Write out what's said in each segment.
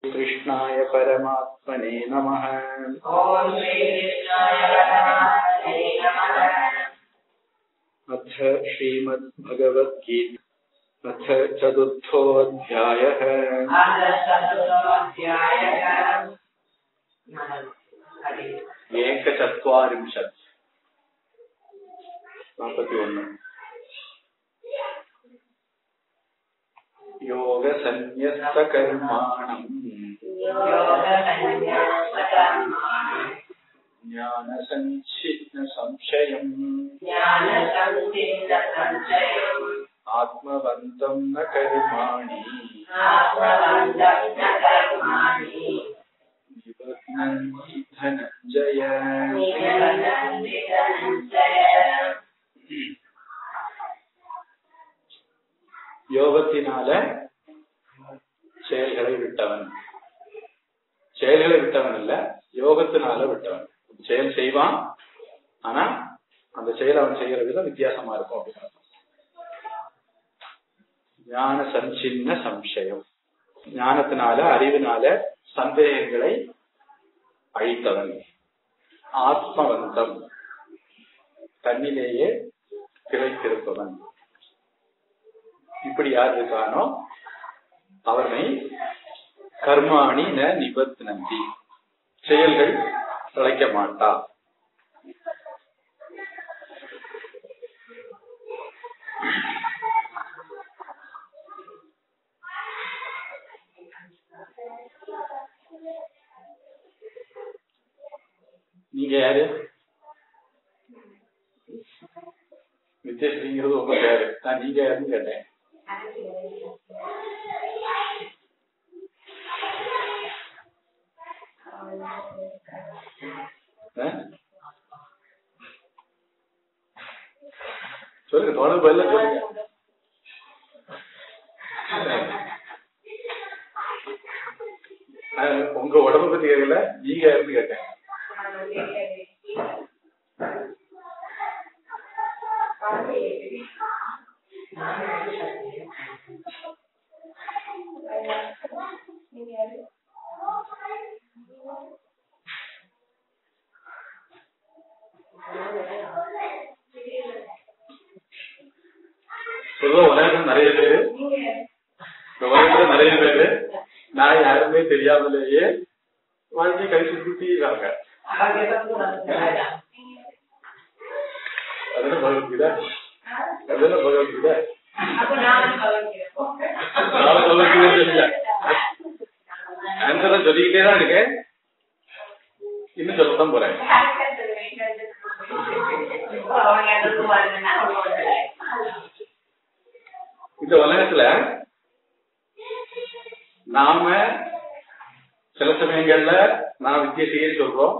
कृष्णाय परमात्मने नमः ॐ श्रीकृष्णाय परमात्मने नमः अथ श्रीमद्भगवद्गीता अथ चतुर्थोऽध्यायः अथ चतुर्थोऽध्यायः एकचत्वारिंशत् नापति ஒன்று योगसन्न्यस्तकर्माणम् योगसन्न्यासकर्माणि ज्ञानसञ्छिन्नसंशयम् ज्ञानसंसिद्धसंशयम् आत्मवन्तम् न कर्माणि आत्मवन्तं न कर्माणि निबध्नन्ति धनञ्जय निबध्नन्ति धनञ्जय யோகத்தினால செயல்களை விட்டவன் செயல்களை விட்டவன் இல்ல யோகத்தினால விட்டவன் செயல் செய்வான் ஆனா அந்த செயல் அவன் செய்யற விதம் வித்தியாசமா இருக்கும் அப்படின்னு அர்த்தம். ஞான சஞ்சின்ன சம்சயம் ஞானத்தினால அறிவினால சந்தேகங்களை அழித்தவன் ஆத்மவந்தம் தன்னிலேயே திளைத்திருப்பவன் இப்படி யார் இருக்கானோ அவனை கர்மாணி ந நிபத்னந்தி செயல்கள் அழைக்க மாட்டா நீங்க யாரு வித்யஸ்ரீங்கிறது உங்க பேரு நான் நீங்க யாருன்னு கேட்டேன் ஆ? சொல்லுங்க தொடர்பு பதில சொல்லுங்க ஆ, உங்க உடம்ப பத்தி கேட்கல நீங்க யாருன்னு கேட்டேன் பொதுவா உலகத்துல நிறைய பேரு இந்த உலகத்துல நிறைய பேரு நான் யாருமே தெரியாமலேயே வாழ்க்கை கழிச்சு சுத்திடுறாங்க அதெல்லாம் பகவத்கீதா அதெல்லாம் பகவத்கீதா நானும் பகவத்கீதா சொல்லல ஆன்சரை சொல்லிக்கிட்டே தான் இருக்கேன் இன்னும் சொல்லத்தான் போறேன் இந்த உலகத்துல நாம சில சமயங்கள்ல நான் வித்தியசீன்னு சொல்றோம்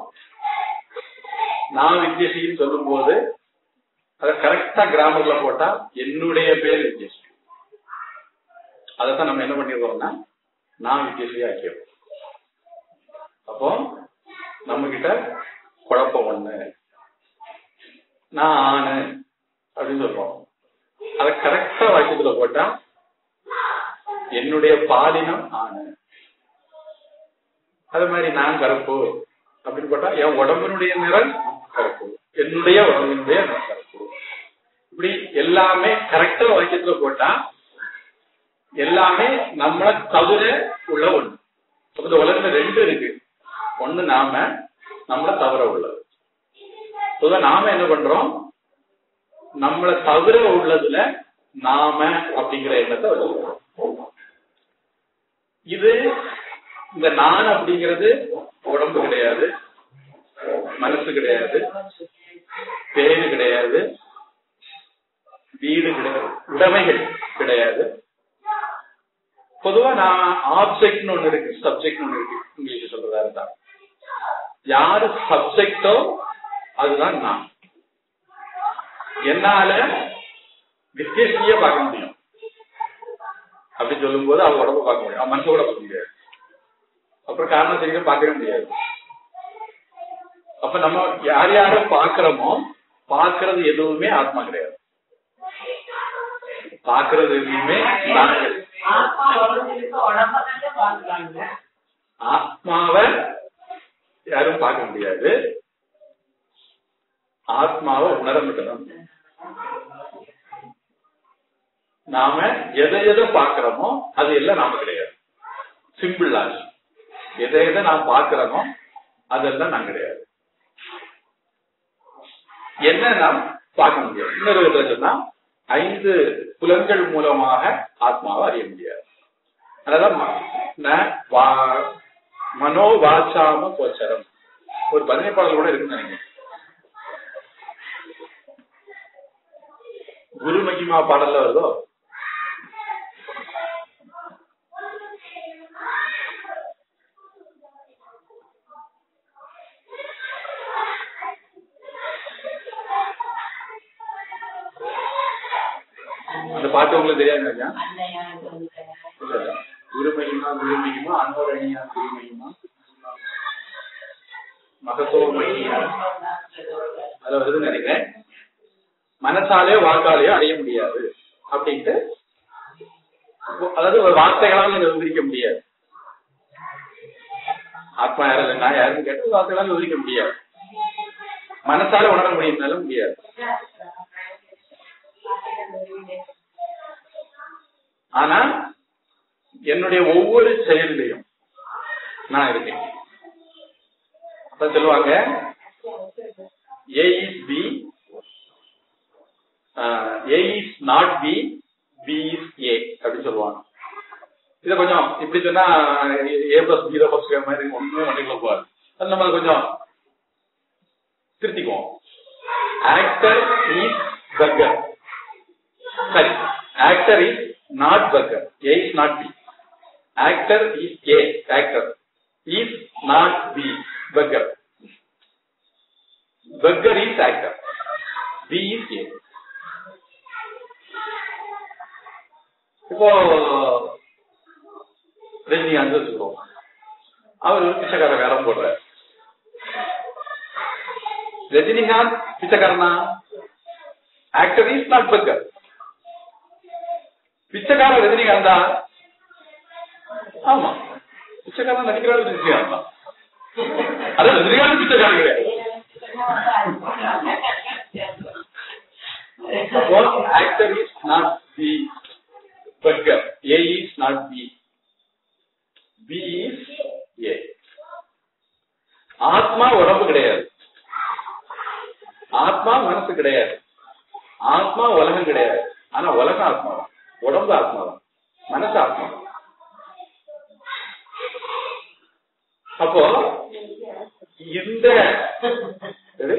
நான் வித்தியசீன்னு சொல்லும் போது அதை கரெக்டா கிராமர்ல போட்டா என்னுடைய பேர் வித்தியஸ்ரீ அதைத்தான் நம்ம என்ன பண்ணிடுறோம்னா நான் வித்தியஸ்ரீ ஆக்கிடுறோம் அப்போ நம்ம கிட்ட குழப்பம் ஒண்ணு நான் ஆணு அப்படின்னு சொல்றோம் அதை கரெக்டா வாக்கியத்துல போட்டா என்னுடைய பாலினம் ஆணு அது மாதிரி நான் கருப்பு அப்படின்னு போட்டா என் உடம்பினுடைய நிறம் கருப்பு என்னுடைய உடம்பினுடைய நிறம் கருப்பு இப்படி எல்லாமே கரெக்டா வாக்கியத்துல போட்டா எல்லாமே நம்மளை தவிர உள்ள ஒண்ணு அப்ப இந்த உலகத்துல ரெண்டு இருக்கு ஒண்ணு நாம நம்மளை தவிர உள்ளது பொதுவா நாம என்ன பண்றோம் நம்மளை தவிர உள்ளதுல நாம அப்படிங்கிற எண்ணத்தை வச்சுக்கிறோம் இது இந்த நான் அப்படிங்கிறது உடம்பு கிடையாது மனசு கிடையாது பேரு கிடையாது வீடு கிடையாது உடைமைகள் கிடையாது பொதுவா நான் ஆப்ஜெக்ட்னு ஒண்ணு இருக்கு சப்ஜெக்ட் ஒண்ணு இருக்கு இங்கிலீஷ் சொல்றதா இருந்தா யாரு சப்ஜெக்டோ அதுதான் நான் என்னால வித்தியசிய பார்க்க முடியும் அப்படி சொல்லும் போது அவ உடம்ப பார்க்க முடியும் அவன் மனசை கூட பார்க்க முடியாது அப்புறம் காரணம் தெரியும் பார்க்கவே முடியாது அப்ப நம்ம யார் யார பாக்குறோமோ பாக்குறது எதுவுமே ஆத்மா கிடையாது பாக்குறது எதுவுமே நான் கிடையாது. ஆத்மா உடம்பு இருக்கு உடம்ப கண்டு பாக்குறாங்க ஆத்மாவை யாரும் பார்க்க முடியாது ஆத்மாவை உணர மட்டும்தான் முடியும். நாம எதை எதை பார்க்கிறோமோ அது எல்லாம் நாம கிடையாது சிம்பிள் லாஜிக் எதை எதை நாம் பார்க்கிறோமோ அதெல்லாம் நான் கிடையாது என்ன நாம் பார்க்க முடியாது இன்னொரு விதத்துல சொன்னா ஐந்து புலன்கள் மூலமாக ஆத்மாவை அறிய முடியாது அதனால ம- ந வா- மனோ வாச்சாம கோச்சரம் ஒரு பதினை பாடல் கூட இருக்குன்னு நினைக்கிறேன் குரு மகிமா பாடல்ல வருதோ அந்த பாட்டு உங்களுக்கு தெரியாது நினைக்கிறேன் இல்ல. குரு மகிமா குரு மகிமா அன்னோரணியா குரு மகிமா மகசோ மகிமா அது வருதுன்னு நினைக்கிறேன் மனசாலேயோ வாக்காலேயோ அடைய முடியாது அப்படின்ட்டு அதாவது ஒரு வார்த்தைகளால் இதை விவரிக்க முடியாது ஆத்மா யாரு நான் யாருன்னு கேட்டு வார்த்தைகளால் விவரிக்க முடியாது மனசால உணர முடியும்னாலும் முடியாது ஆனா என்னுடைய ஒவ்வொரு செயல்லையும் நான் இருக்கேன் அப்ப சொல்லுவாங்க A is B A is not B B is A அப்படின்னு சொல்லுவாங்க இத கொஞ்சம் இப்படி சொன்னா ஏ பிளஸ் பி பிளஸ் மாதிரி ஒண்ணுமே மண்டிக்குள்ள போகாது அது நம்ம கொஞ்சம் திருத்திக்குவோம் ஆக்டர் இஸ் பர்கர் சரி actor is not beggar A is not B actor is A actor is not B beggar beggar is actor B is A இப்போ ரஜினிகாந்த் வச்சுக்கோம் அவர் ஒரு பிச்சைக்கார வேடம் போடுறார் ரஜினிகாந்த் பிச்சைக்காரனா ஆக்டர் இஸ் நாட் பர்கர் பிச்சைக்கார ரஜினிகாந்தா ஆமா பிச்சைக்காரன் நடிக்கிறாரு ரஜினிகாந்த் தான் அதான் ரஜினிகாந்த் பிச்சைக்காரன் கிடையாது அப்போ actor is not the beggar A is not B B is A ஆத்மா உடம்பு கிடையாது ஆத்மா மனசு கிடையாது ஆத்மா உலகம் கிடையாது ஆனா உலகம் ஆத்மா தான் உடம்பு ஆத்மா தான் மனசு ஆத்மா தான் அப்போ இந்த எது?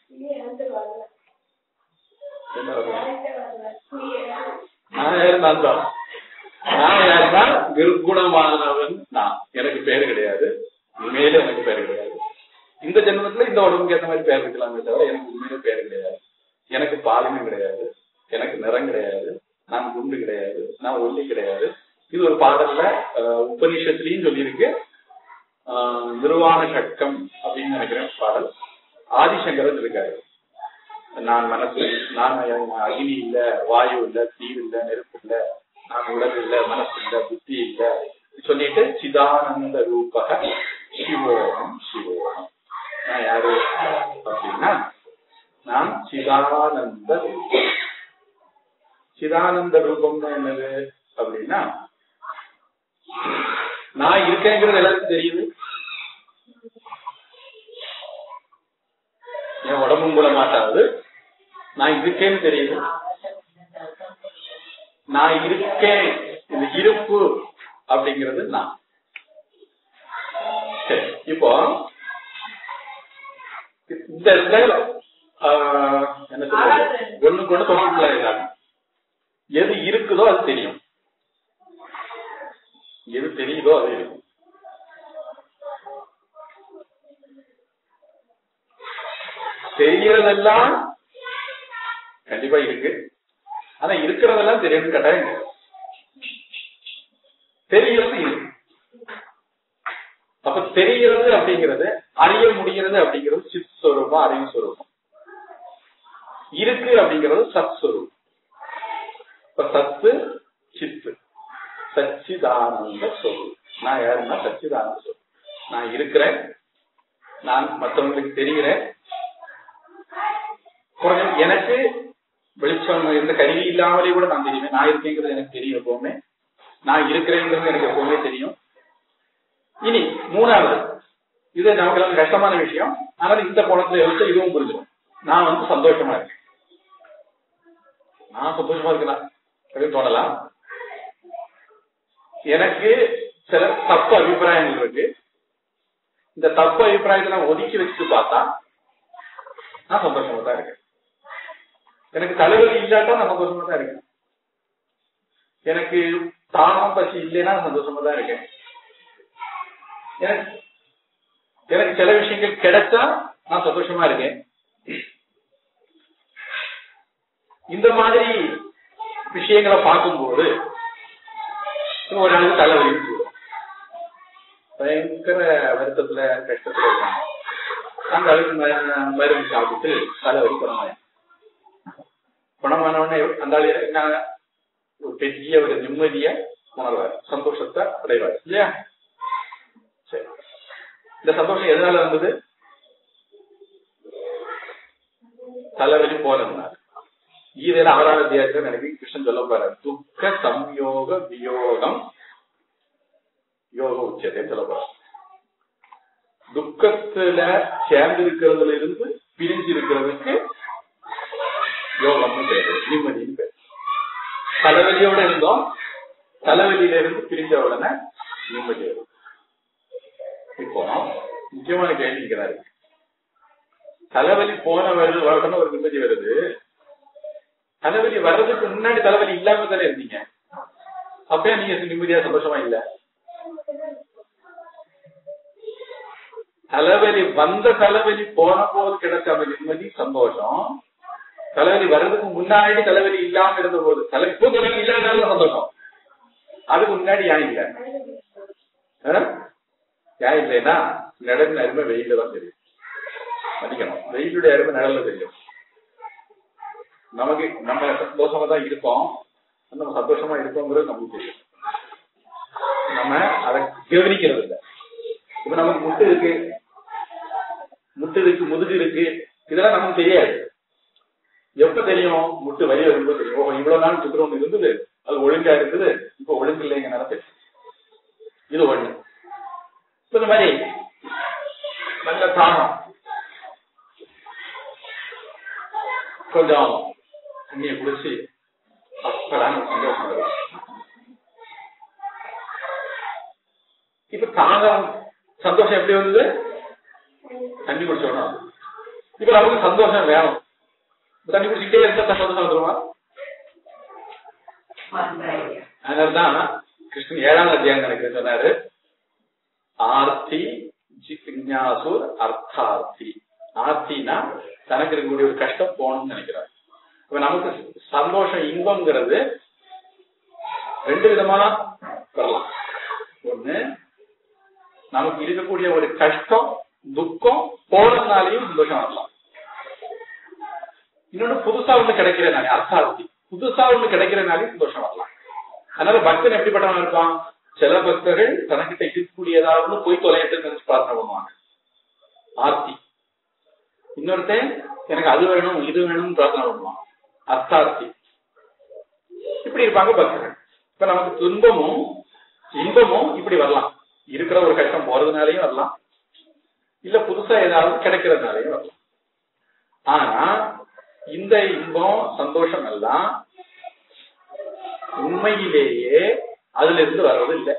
என்ன வருது? நான் யாரு நான் தான் நான் யாருன்னா நிர்குணமானவன் நான் எனக்கு பேர் கிடையாது உண்மையிலே எனக்கு பேர் கிடையாது இந்த ஜென்மத்துல இந்த உடம்புக்கு ஏத்த மாதிரி பேர் இருக்கலாமே தவிர எனக்கு உண்மையிலே பேர் கிடையாது எனக்கு பாலினம் கிடையாது எனக்கு நிறம் கிடையாது நான் குண்டு கிடையாது நான் ஒல்லி கிடையாது இது ஒரு பாடல்ல அஹ், உபநிஷத்துலயும் சொல்லியிருக்கு ஆஹ், நிர்வாண சட்கம் அப்படின்னு நினைக்கிறேன் பாடல் ஆதிசங்கரன் இருக்காரு நான் மனசு நான் அக்னி இல்ல வாயு இல்ல தீ இல்ல நெருப்பு இல்ல நான் உடல் இல்ல மனசு இல்ல புத்தி இல்ல சொல்லிட்டு சிதானந்த ரூபக சிவோகம் சிவோகம் நான் யாரு அப்படின்னா நான் சிதானந்த ரூபம் சிதானந்த ரூபம்னா என்னது அப்படின்னா நான் இருக்கேங்கிறது எல்லாருக்கும் தெரியுது என் உடம்பும் கூட மாட்டாது நான் இருக்கேன்னு தெரியுது நான் இருக்கேன் இந்த இருப்பு அப்படிங்கிறது நான் சரி இப்போ இந்த இடத்துல ஆஹ், என்ன சொல்றது ஒண்ணுக்கு ஒண்ணு தொடர்புல இருக்காங்க எது இருக்குதோ அது தெரியும் எது தெரியுதோ அது இருக்கும் தெரியறதெல்லாம் கண்டிப்பா இருக்கு ஆனா இருக்கிறதெல்லாம் தெரியணும் கட்டாயம் இல்லை. தெரியறது இருக்கு அப்ப தெரிகிறது அப்படிங்கிறது அறிய முடிகிறது அப்படிங்கிறது சித் ஸ்வரூபம் அறிவு ஸ்வரூபம் இருக்கு அப்படிங்கிறது சத் ஸ்வரூபம் இப்ப சத்து சித்து சச்சிதானந்த ஸ்வரூபம் நான் யாருன்னா சச்சிதானந்த ஸ்வரூபம் நான் இருக்கிறேன் நான் மற்றவங்களுக்கு தெரிகிறேன் குறைஞ்ச எனக்கு வெளிச்சம் எந்த கருவி இல்லாமலே கூட நான் தெரியுவேன் நான் இருக்கேங்கிறது எனக்கு தெரியும் எப்பவுமே நான் இருக்கிறேங்கிறது எனக்கு எப்பவுமே தெரியும் இனி மூணாவது இது நமக்கு எல்லாம் கஷ்டமான விஷயம் ஆனால் இந்த கோணத்துல யோசிச்சா இதுவும் புரிஞ்சிடும் நான் வந்து சந்தோஷமா இருக்கேன் நான் சந்தோஷமா இருக்கலாம் அப்படின்னு தோணலாம் எனக்கு சில தப்பு அபிப்பிராயங்கள் இருக்கு இந்த தப்பு அபிப்பிராயத்தை நான் ஒதுக்கி வச்சுட்டு பார்த்தா நான் சந்தோஷமா தான் இருக்கேன் எனக்கு தலைவலி இல்லாட்டா நான் சந்தோஷமா தான் இருக்கேன் எனக்கு தானம் பசி இல்லைன்னா நான் சந்தோஷமா தான் இருக்கேன் எனக்கு எனக்கு சில விஷயங்கள் கிடைச்சா நான் சந்தோஷமா இருக்கேன் இந்த மாதிரி விஷயங்களை பார்க்கும்போது ஒரு நாளுக்கு தலைவலி பயங்கர வருத்தத்துல கஷ்டத்துல இருக்காங்க அந்த அளவுக்கு ம- மருந்து சாப்பிட்டு தலைவலி குணமாயிடும் குணமான உடனே அந்த ஆளு என்ன ஒரு பெரிய ஒரு நிம்மதிய உணர்வார் சந்தோஷத்தை அடைவார் இல்லையா சரி இந்த சந்தோஷம் எதனால வந்தது தலைவலி போனதுனால கீதையில ஆறாவது அத்தியாயத்துல எனக்கு கிருஷ்ணன் சொல்ல போறாரு துக்க சம்யோக வியோகம் யோக உச்சத்தைன்னு சொல்ல போறாரு துக்கத்துல சேர்ந்து இருக்கிறதுல இருந்து பிரிஞ்சு இருக்கிறதுக்கு யோகம்னு பேரு நிம்மதினு பேரு தலைவலியோட இருந்தோம் தலைவலியில இருந்து பிரிஞ்ச உடனே நிம்மதி வரும் இப்போ முக்கியமான கேள்வி இருக்கிறாரு தலைவலி போன வருது உடனே ஒரு நிம்மதி வருது தலைவலி வர்றதுக்கு முன்னாடி தலைவலி இல்லாம தானே இருந்தீங்க அப்பயே நீங்க நிம்மதியா சந்தோஷமா இல்ல தலைவலி வந்த தலைவலி போன போது கிடைச்ச அந்த நிம்மதி சந்தோஷம் தலைவலி வர்றதுக்கு முன்னாடி தலைவலி இல்லாம இருந்த போது தலை இப்போ தலைவலி இல்லாதனால சந்தோஷம் அதுக்கு முன்னாடி ஏன் இல்ல ஆ? ஏன் இல்லைன்னா நிழலின் அருமை வெயில தான் தெரியும் மன்னிக்கணும் வெயிலுடைய அருமை நிழல்ல தெரியும் நமக்கு நம்ம சந்தோஷமா தான் இருக்கோம் நம்ம சந்தோஷமா இருக்கோங்கிறது நமக்கு தெரியும் நம்ம அதை கவனிக்கிறது இல்லை இப்ப நமக்கு முட்டு இருக்கு முட்டு இருக்கு முதுகு இருக்கு இதெல்லாம் நமக்கு தெரியாது எப்ப தெரியும் முட்டு வலி வரும்போது தெரியும் ஓ இவ்வளவு நாள் சுத்திரம் இருந்தது அது ஒழுங்கா இருந்தது இப்ப ஒழுங்கு இல்லைங்க தெரியும் இது ஒண்ணு இப்ப இந்த மாதிரி நல்ல தானம் கொஞ்சம் தண்ணியை குடிச்சு அப்பதான் சந்தோஷம் வரும் இப்ப தாகம் சந்தோஷம் எப்படி வந்தது தண்ணி குடிச்சோம்னா இப்ப நமக்கு சந்தோஷம் வேணும் இப்ப தண்ணி குடிச்சுக்கிட்டே இருந்தா சந்தோஷம் வந்துருமா அதனாலதான் கிருஷ்ணன் ஏழாம் அத்தியாயம் எனக்கு சொன்னாரு ஆர்த்தி ஜிக்ஞாசுர் அர்த்தார்த்தி ஆர்த்தினா தனக்கு இருக்கக்கூடிய ஒரு கஷ்டம் போகணும்னு நினைக்கிறார் இப்ப நமக்கு சந்தோஷம் இன்பம்ங்கிறது ரெண்டு விதமா வரலாம் ஒண்ணு நமக்கு இருக்கக்கூடிய ஒரு கஷ்டம் துக்கம் போனதுனாலையும் சந்தோஷம் வரலாம் இன்னொன்னு புதுசா ஒண்ணு கிடைக்கிறனாலே அர்த்தார்த்தி புதுசா ஒண்ணு கிடைக்கிறனாலே சந்தோஷம் வரலாம் அதனால பக்தன் எப்படிப்பட்டவன் இருப்பான் சில பக்தர்கள் தனக்கிட்ட இருக்கக்கூடிய ஏதாவது போய் தொலையட்டு நினைச்சு பிரார்த்தனை பண்ணுவாங்க ஆர்த்தி இன்னொருத்தன் எனக்கு அது வேணும் இது வேணும்னு பிரார்த்தனை பண்ணுவான் அர்த்தார்த்தி இப்படி இருப்பாங்க பக்தர்கள் இப்ப நமக்கு துன்பமும் இன்பமும் இப்படி வரலாம் இருக்கிற ஒரு கஷ்டம் போறதுனாலையும் வரலாம் இல்ல புதுசா ஏதாவது கிடைக்கிறதுனாலையும் வரலாம் ஆனா இந்த இன்பம் சந்தோஷம் எல்லாம் உண்மையிலேயே அதுல இருந்து வர்றது இல்லை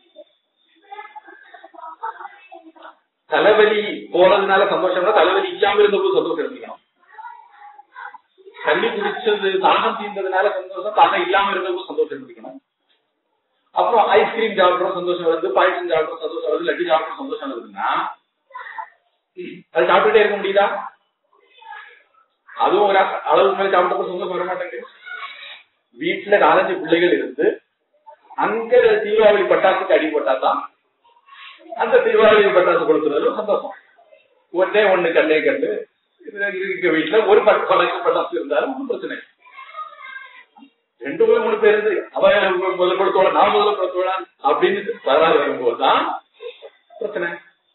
தலைவலி போனதுனால சந்தோஷம்னா தலைவலி இல்லாம இருந்தபோது சந்தோஷம் இருந்துக்கணும் தண்ணி குடிச்சது தாகம் தீர்ந்ததுனால சந்தோஷம் தாகம் இல்லாம இருந்தபோது சந்தோஷம் இருந்துக்கணும் அப்புறம் ஐஸ்கிரீம் சாப்பிடுறோம் சந்தோஷம் வருது பாயசம் சாப்பிடுறோம் சந்தோஷம் வருது லட்டு சாப்பிடுறோம் சந்தோஷம் வருதுன்னா அது சாப்பிட்டுட்டே இருக்க முடியுதா அதுவும் ஒரு அளவுக்கு மேல சாப்பிட்டப்ப சந்தோஷம் வர மாட்டேங்குது வீட்டுல நாலஞ்சு பிள்ளைகள் இருந்து அங்க தீபாவளி பட்டாசுக்கு அடி போட்டாதான் அந்த தீபாவளி பட்டாசு கொடுக்கறதுல சந்தோஷம் ஒன்னே ஒண்ணு கண்ணே கண்டு இருக்க வீட்டுல ஒரு பட்டாசு பட்டாசு இருந்தாலும் ஒன்றும் பிரச்சனை இல்லை. ரெண்டு பேரும் மூணு பேர் இருந்து அவன் முதல் கொடுத்தோட நான் முதல்ல கொடுத்தோட அப்படின்னு வரலாறு வரும்போதுதான் பிரச்சனை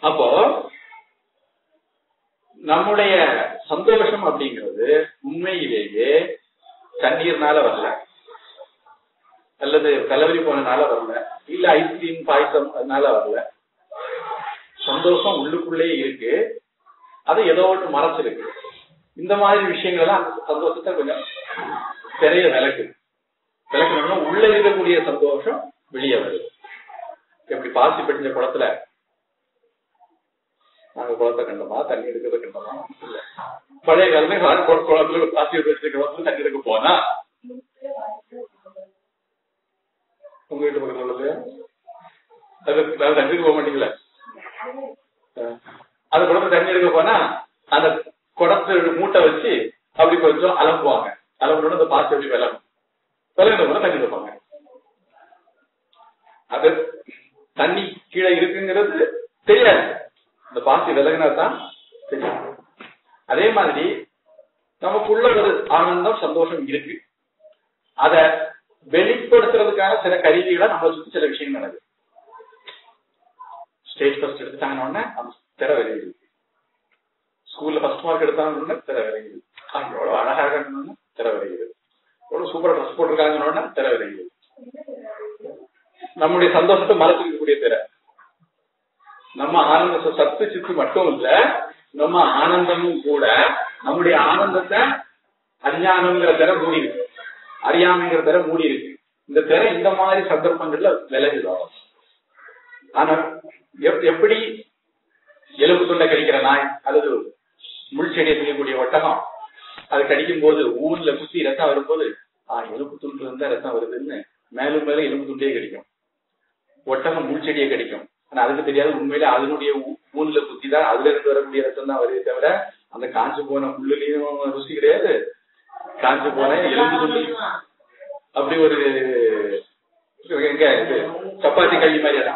அப்போ நம்முடைய சந்தோஷம் அப்படிங்கிறது உண்மையிலேயே தண்ணீர்னால வரல அல்லது கலவரி போனனால வரல இல்ல ஐஸ்கிரீம் பாயசம் அதனால வரல சந்தோஷம் உள்ளுக்குள்ளே இருக்கு அது ஏதோ ஒன்று மறைச்சிருக்கு இந்த மாதிரி விஷயங்கள் எல்லாம் அந்த சந்தோஷத்தை கொஞ்சம் தெரிய விளக்கு விளக்கணும்னா உள்ள இருக்கக்கூடிய சந்தோஷம் வெளியே வருது எப்படி பாசி பெட்டிஞ்ச குளத்துல நாங்க குளத்தை கண்டோமா தண்ணி எடுக்கிறத கண்டோமா இல்ல பழைய காலத்துல நான் குள- குளத்துல பாசி பெட்டிஞ்ச குளத்துல தண்ணி எடுக்க போனா உங்க வீட்டு பக்கத்துல உள்ளது அது நான் தண்ணி எடுக்க போக மாட்டீங்களா அஹ். அது குளத்துல தண்ணி எடுக்க போனா அந்த குடத்து மூட்டை வச்சு அப்படி கொஞ்சம் அலம்புவாங்க அலம்புனோட அந்த பாசி அப்படி விளங்கும் விளங்கின கூட தண்ணி வைப்பாங்க அது தண்ணி கீழே இருக்குங்கிறது தெரியாது இந்த பாசி விலகினா தான் தெரியும் அதே மாதிரி நமக்குள்ள ஒரு ஆனந்தம் சந்தோஷம் இருக்கு அத வெளிப்படுத்துறதுக்கான சில கருவிகளை நம்மளை சுத்தி சில விஷயங்கள் நடக்குது ஸ்டேஜ் ஃபர்ஸ்ட் எடுத்துட்டாங்கன்னு உடனே அந்த திரை விரையுது ஸ்கூல்ல ஃபர்ஸ்ட் மார்க் எடுத்தாங்கன்னு உடனே திரை விரையுது அவங்க எவ்வளவு அழகாக இருக்கணும்னு திரை விரையுது எவ்வளவு சூப்பரா ட்ரெஸ் போட்டிருக்காங்கன்னு உடனே திரை விரையுது நம்முடைய சந்தோஷத்தை மறைச்சிருக்கக்கூடிய திரை நம்ம ஆனந்த ச- சத்து சித்து மட்டும் இல்ல நம்ம ஆனந்தமும் கூட நம்முடைய ஆனந்தத்தை அஞ்ஞானம்ங்கிற திரை மூடி இருக்கு அறியாமைங்கிற திரை மூடி இருக்கு இந்த திரை இந்த மாதிரி சந்தர்ப்பங்கள்ல விலகுதோம் ஆனா எப்- எப்படி எலும்பு துண்டை கடிக்கிற நாய் அல்லது முள் செடியை செய்யக்கூடிய ஒட்டகம் அது கடிக்கும் போது ஊர்ல குத்தி ரத்தம் வரும்போது ஆ எலும்பு துண்டுல இருந்தா ரத்தம் வருதுன்னு மேலும் மேலும் எலும்பு துண்டே கடிக்கும் ஒட்டகம் முள் செடியை கடிக்கும் ஆனா அதுக்கு தெரியாது உண்மையில அதனுடைய ஊ- ஊன்ல குத்தி தான் அதுல இருந்து வரக்கூடிய ரத்தம் தான் வருதே தவிர அந்த காஞ்சு போன முள்ளுலயும் ருசி கிடையாது காஞ்சு போன எலும்பு துண்டு அப்படி ஒரு எங்க இது சப்பாத்தி கல்வி மாதிரி இடம்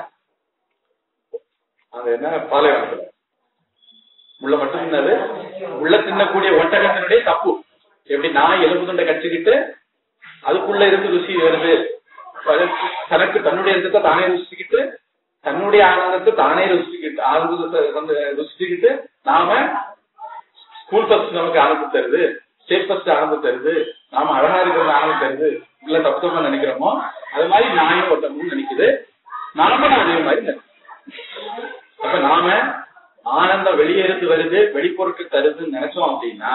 அது என்ன பாலைவனத்துல உள்ள மட்டும் தின்னது உள்ள தின்னக்கூடிய ஒட்டகத்தினுடைய தப்பு எப்படி நான் எலும்பு துண்டை கடிச்சுக்கிட்டு அதுக்குள்ள இருந்து ருசி வருது அதற்கு தனக்கு தன்னுடைய ரத்தத்தை தானே ருசிக்கிட்டு தன்னுடைய ஆனந்தத்தை தானே ருசிக்கிட்டு ஆனந்தத்தை வந்து ருசிச்சுக்கிட்டு நாம ஸ்கூல் ஃபர்ஸ்ட் நமக்கு ஆனந்தம் தருது ஸ்டேட் ஃபர்ஸ்ட் ஆனந்தம் தருது நாம அழகா இருக்கிறது ஆனந்தம் தருது இல்ல தப்பு தப்பா நினைக்கிறோமோ அது மாதிரி நாயும் ஒருத்தமும் நினைக்குது நாமளும் அதே மாதிரி நினைக்கிறோம். அப்ப நாம ஆனந்தம் வெளியேறது வருது வெளிப்பொருட்கள் தருதுன்னு நினைச்சோம் அப்படின்னா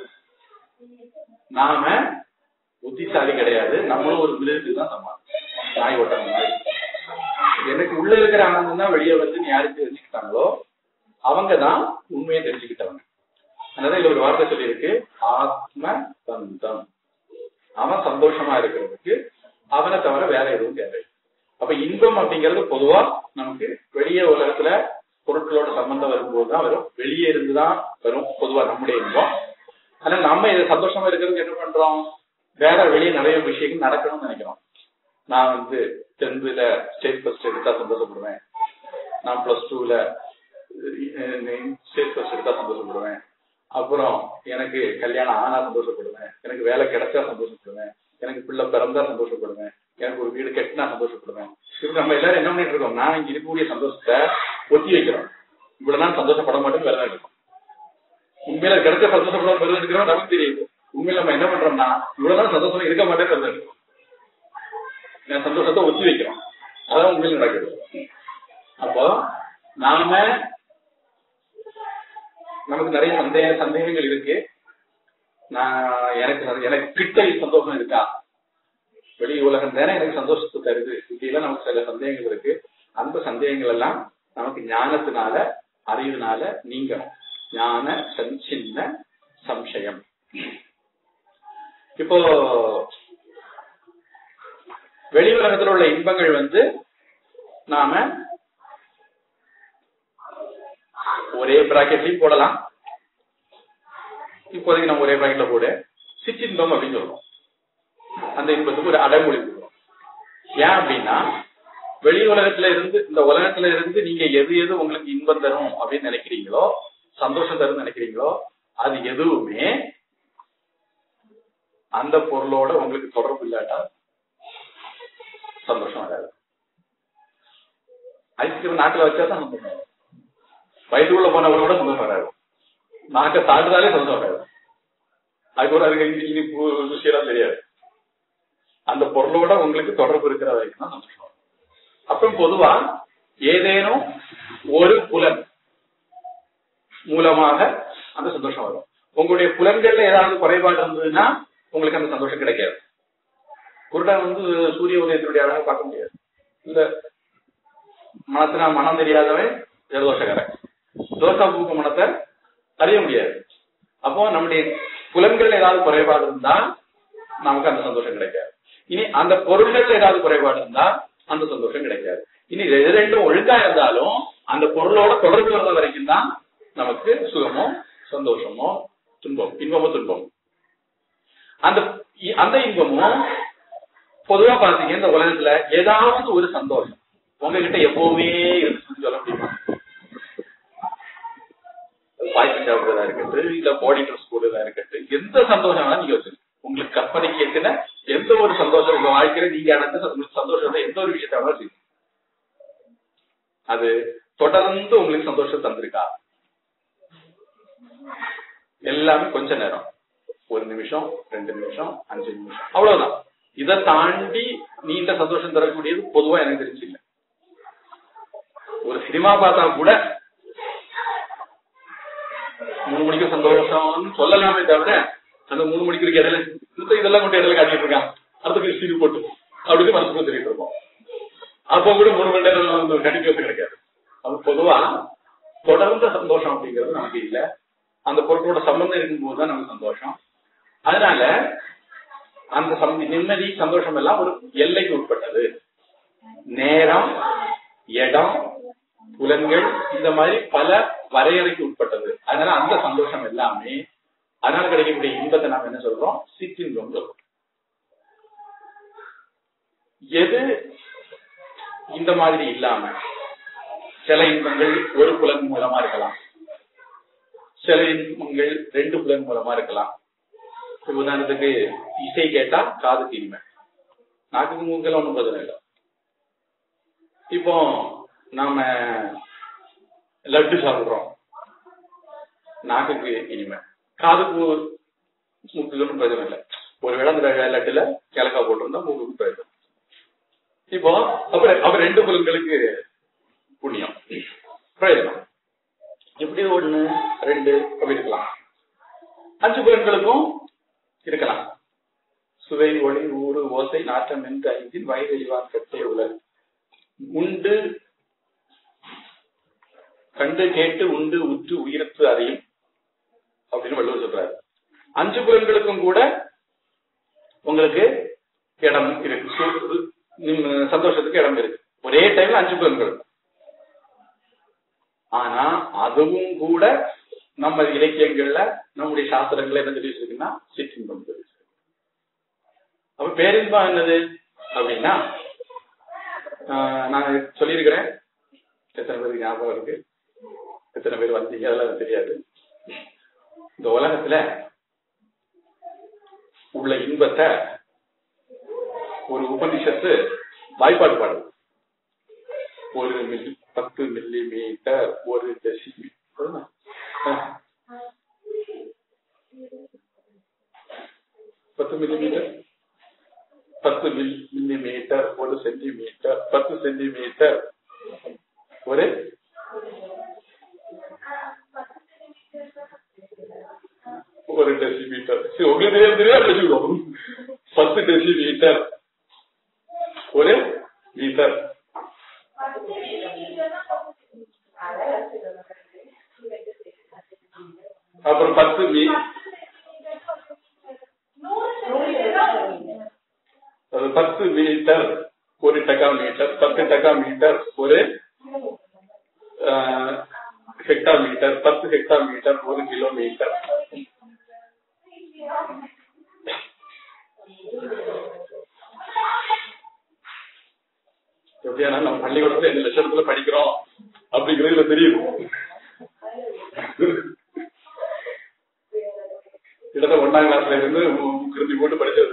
நாம புத்திசாலி கிடையாது நம்மளும் ஒரு மிருகத்துக்கு தான் சமாளம் நாய் ஓட்டம் மாதிரி எனக்கு உள்ள இருக்கிற ஆனந்தம் தான் வெளியே வந்து யாரு தெரிஞ்சுக்கிட்டாங்களோ அவங்க தான் உண்மையை தெரிஞ்சுக்கிட்டவங்க அதனால இதுல ஒரு வார்த்தை சொல்லியிருக்கு ஆத்ம பந்தம் அவன் சந்தோஷமா இருக்கிறதுக்கு அவனை தவிர வேற எதுவும் தேவை அப்ப இன்பம் அப்படிங்கிறது பொதுவா நமக்கு வெளியே உலகத்துல பொருட்களோட சம்பந்தம் வரும்போது தான் வரும் வெளியே இருந்துதான் வரும் பொதுவா நம்முடைய இன்பம் ஆனா நம்ம இது சந்தோஷமா இருக்கிறதுக்கு என்ன பண்றோம் வேற வெளியே நிறைய விஷயங்கள் நடக்கணும்னு நினைக்கிறோம் நான் வந்து டென்த்ல ஸ்டேட் ஃபர்ஸ்ட் எடுத்தா சந்தோஷப்படுவேன் நான் பிளஸ் டூல ஸ்டேட் ஃபர்ஸ்ட் எடுத்தா சந்தோஷப்படுவேன் அப்புறம் எனக்கு கல்யாணம் ஆனா சந்தோஷப்படுவேன் எனக்கு வேலை கிடைச்சா சந்தோஷப்படுவேன் எனக்கு பிள்ளை பிறந்தா சந்தோஷப்படுவேன் எனக்கு ஒரு வீடு கட்டினா சந்தோஷப்படுவேன் இப்ப நம்ம எல்லாரும் என்ன பண்ணிட்டு இருக்கோம் நான் இங்க இருக்கக்கூடிய சந்தோஷத்தை ஒத்தி வைக்கிறோம் இவ்வளவு நாள் சந்தோஷப்பட மாட்டேன்னு விரதம் எடுக்கும் உண்மையில கிடைச்ச சந்தோஷப்பட விரதம் எடுக்கிறோம் நமக்கு தெரியுது உண்மையில நம்ம என்ன பண்றோம்னா இவ்வளவு நாள் சந்தோஷம் இருக்க மாட்டேன்னு விரதம் எடுக்கிறோம் நான் சந்தோஷத்தை ஒத்தி வைக்கிறோம் அதான் உண்மையில நடக்குது அப்போ நாம நமக்கு நிறைய சந்தேக சந்தேகங்கள் இருக்கு நான் எனக்கு சந்தே- எனக்கு கிட்ட சந்தோஷம் இருக்கா வெளி உலகம் தானே எனக்கு சந்தோஷத்தை தருது இப்படிலாம் நமக்கு சில சந்தேகங்கள் இருக்கு அந்த சந்தேகங்கள் எல்லாம் நமக்கு ஞானத்தினால அறிவினால நீங்கணும் ஞான சஞ்சின்ன சம்சயம் இப்போ வெளி உலகத்தில் உள்ள இன்பங்கள் வந்து நாம ஒரே பிராக்கெட்லயும் போடலாம் இப்போதைக்கு நம்ம ஒரே பிராக்கெட்ல போடு சிற்றின்பம் அப்படின்னு சொல்றோம் அந்த இன்பத்துக்கு ஒரு அடைமொழி கொடுக்குறோம் ஏன் அப்படின்னா வெளி உலகத்துல இருந்து இந்த உலகத்துல இருந்து நீங்க எது எது உங்களுக்கு இன்பம் தரும் அப்படின்னு நினைக்கிறீங்களோ சந்தோஷம் தரும் நினைக்கிறீங்களோ அது எதுவுமே அந்த பொருளோட உங்களுக்கு தொடர்பு இல்லாட்டா சந்தோஷம் வராது ஐஸ்கிரீம் நாட்டுல வச்சா தான் சந்தோஷம் வரும் வயசுக்குள்ள போனவங்க கூட சந்தோஷம் வராது நாக்க தாண்டுதாலே சந்தோஷம் வராது அதுக்கப்புறம் அதுக்கு இனி- இனிப்பு ருசியெல்லாம் தெரியாது அந்த பொருளோட உங்களுக்கு தொடர்பு இருக்கிற வரைக்கும் தான் சந்தோஷம் வரும். அப்புறம் பொதுவா ஏதேனும் ஒரு புலன் மூலமாக அந்த சந்தோஷம் வரும் உங்களுடைய புலன்கள்ல ஏதாவது குறைபாடு இருந்ததுன்னா உங்களுக்கு அந்த சந்தோஷம் கிடைக்காது குருடா வந்து சூரிய உதயத்தினுடைய அழகை பார்க்க முடியாது இந்த மனத்தினா மனம் தெரியாதவன் ஜலதோஷக்காரன் தோசா பூக்க மனத்தை அறிய முடியாது அப்போ நம்முடைய புலன்கள் ஏதாவது குறைபாடு இருந்தா நமக்கு அந்த சந்தோஷம் கிடைக்காது இனி அந்த பொருள்கள் ஏதாவது குறைபாடு இருந்தா அந்த சந்தோஷம் கிடைக்காது இனி இது ரெண்டும் ஒழுங்கா இருந்தாலும் அந்த பொருளோட தொடர்பு வர்ற வரைக்கும் தான் நமக்கு சுகமோ சந்தோஷமோ துன்பம் இன்பமோ துன்பம் அந்த இ- அந்த இன்பமும் பொதுவா பாத்தீங்க இந்த உலகத்துல ஏதாவது ஒரு சந்தோஷம் உங்ககிட்ட எப்பவுமே இருக்குன்னு சொல்ல முடியுமா பாய்ச்சி சாப்பிடுறதா இருக்கட்டும் இல்ல பாடி ட்ரெஸ் போடுறதா இருக்கட்டும் எந்த சந்தோஷம் வேணா நீங்க வச்சிருக்க உங்களுக்கு கற்பனைக்கு எத்தின எந்த ஒரு சந்தோஷம் உங்க வாழ்க்கையில நீங்க அடைஞ்ச சந்தோஷ- சந்தோஷத்தை எந்த ஒரு விஷயத்த வேணா செய்யுங்க அது தொடர்ந்து உங்களுக்கு சந்தோஷம் தந்திருக்கா எல்லாமே கொஞ்ச நேரம் ஒரு நிமிஷம் ரெண்டு நிமிஷம் அஞ்சு நிமிஷம் அவ்வளவுதான் இதை தாண்டி நீண்ட சந்தோஷம் தரக்கூடியது பொதுவா எனக்கு தெரிஞ்சு இல்ல ஒரு சினிமா பார்த்தா கூட மூணு மணிக்கு சந்தோஷம்னு சொல்லலாமே தவிர அந்த மூணு மணிக்கு இருக்க இடையில இந்த இதெல்லாம் கொண்டு இடையில காட்டிட்டு இருக்கான் அடுத்த சீரி போட்டு அப்படின்னு மனசுக்குள்ள சொல்லிட்டு இருக்கோம் அப்போ கூட மூணு மணி நேரம் கண்டினியூஸ் கிடைக்காது அது பொதுவா தொடர்ந்த சந்தோஷம் அப்படிங்கிறது நமக்கு இல்ல அந்த பொருட்களோட சம்பந்தம் இருக்கும்போது தான் நமக்கு சந்தோஷம் அதனால அந்த சம்- நிம்மதி சந்தோஷம் எல்லாம் ஒரு எல்லைக்கு உட்பட்டது நேரம் இடம் புலன்கள் இந்த மாதிரி பல வரையறைக்கு உட்பட்டது அதனால அந்த சந்தோஷம் எல்லாமே அதனால கிடைக்கக்கூடிய இன்பத்தை நாம என்ன சொல்றோம் சிற்றின்பம் சொல்றோம் எது இந்த மாதிரி இல்லாம சில இன்பங்கள் ஒரு புலன் மூலமா இருக்கலாம் சில இன்பங்கள் ரெண்டு புலன் மூலமா இருக்கலாம் இப்ப உதாரணத்துக்கு இசை கேட்டா காதுக்கு இனிமை நாக்குக்கு மூக்கெல்லாம் ஒண்ணும் பிரச்சனை இல்லை இப்போ நாம லட்டு சாப்பிடுறோம் நாக்குக்கு இனிமை காதுக்கு மூக்குக்கு ஒன்றும் பிரச்சனை இல்லை ஒருவேளை அந்த லட்டுல கிழக்கா போட்டிருந்தா மூக்குக்கு பிரயோஜனம் இப்போ அப்புறம் அப்ப ரெண்டு புலன்களுக்கு புண்ணியம் பிரயோஜனம் எப்படி ஒண்ணு ரெண்டு அப்படி இருக்கலாம் அஞ்சு புலன்களுக்கும் இருக்கலாம் சுவை ஒளி ஊறு ஓசை நாட்டம் என்று ஐந்தின் வயதெளிவார் கட்டே உலர் உண்டு கண்டு கேட்டு உண்டு உற்று உயிர்த்து அறியும் அப்படின்னு வள்ளுவர் சொல்றாரு அஞ்சு புலன்களுக்கும் கூட உங்களுக்கு இடம் இருக்கு சு- நிம்- சந்தோஷத்துக்கு இடம் இருக்கு ஒரே டைம்ல அஞ்சு புலன்கள் ஆனா அதுவும் கூட நம்ம இலக்கியங்கள்ல நம்முடைய சாஸ்திரங்கள்ல என்ன சொல்லி வச்சிருக்குன்னா சிற்றின்பம் சொல்லி வச்சிருக்கு. அப்ப பேரின்பம் என்னது அப்படின்னா ஆஹ் நான் சொல்லியிருக்கிறேன் எத்தனை பேருக்கு ஞாபகம் இருக்கு எத்தனை பேர் வந்தீங்க அதெல்லாம் எனக்கு தெரியாது இந்த உலகத்துல உள்ள இன்பத்தை ஒரு உபனிஷத்து வாய்ப்பாடு பாடுது ஒரு மில்லி பத்து மில்லி மீட்டர் ஒரு டெசிமி பத்து மில்லி மீட்டர் பத்து மில்லி மீட்டர் ஒரு சென்டிமீட்டர் பத்து சென்டிமீட்டர் ஒரு ஒரு டெசிமீட்டர் சரி உங்களுக்கு தெரியாது தெரியாது வச்சுக்கோம் பத்து டெசிமீட்டர் ஒரு மீட்டர் அப்புறம் பத்து மீ அது பத்து மீட்டர் ஒரு டக்கா மீட்டர் பத்து டக்கா மீட்டர் ஒரு ஹெக்டா மீட்டர் பத்து ஹெக்டா மீட்டர் ஒரு கிலோமீட்டர் எப்படியானா நம்ம பள்ளிக்கூடத்துல எந்த லட்சத்துல படிக்கிறோம் அப்படிங்கிறது இதுல தெரியும் கிட்டத்தட்ட ஒன்னாம் கிளாஸ்ல இருந்து கிருதி போட்டு படிச்சது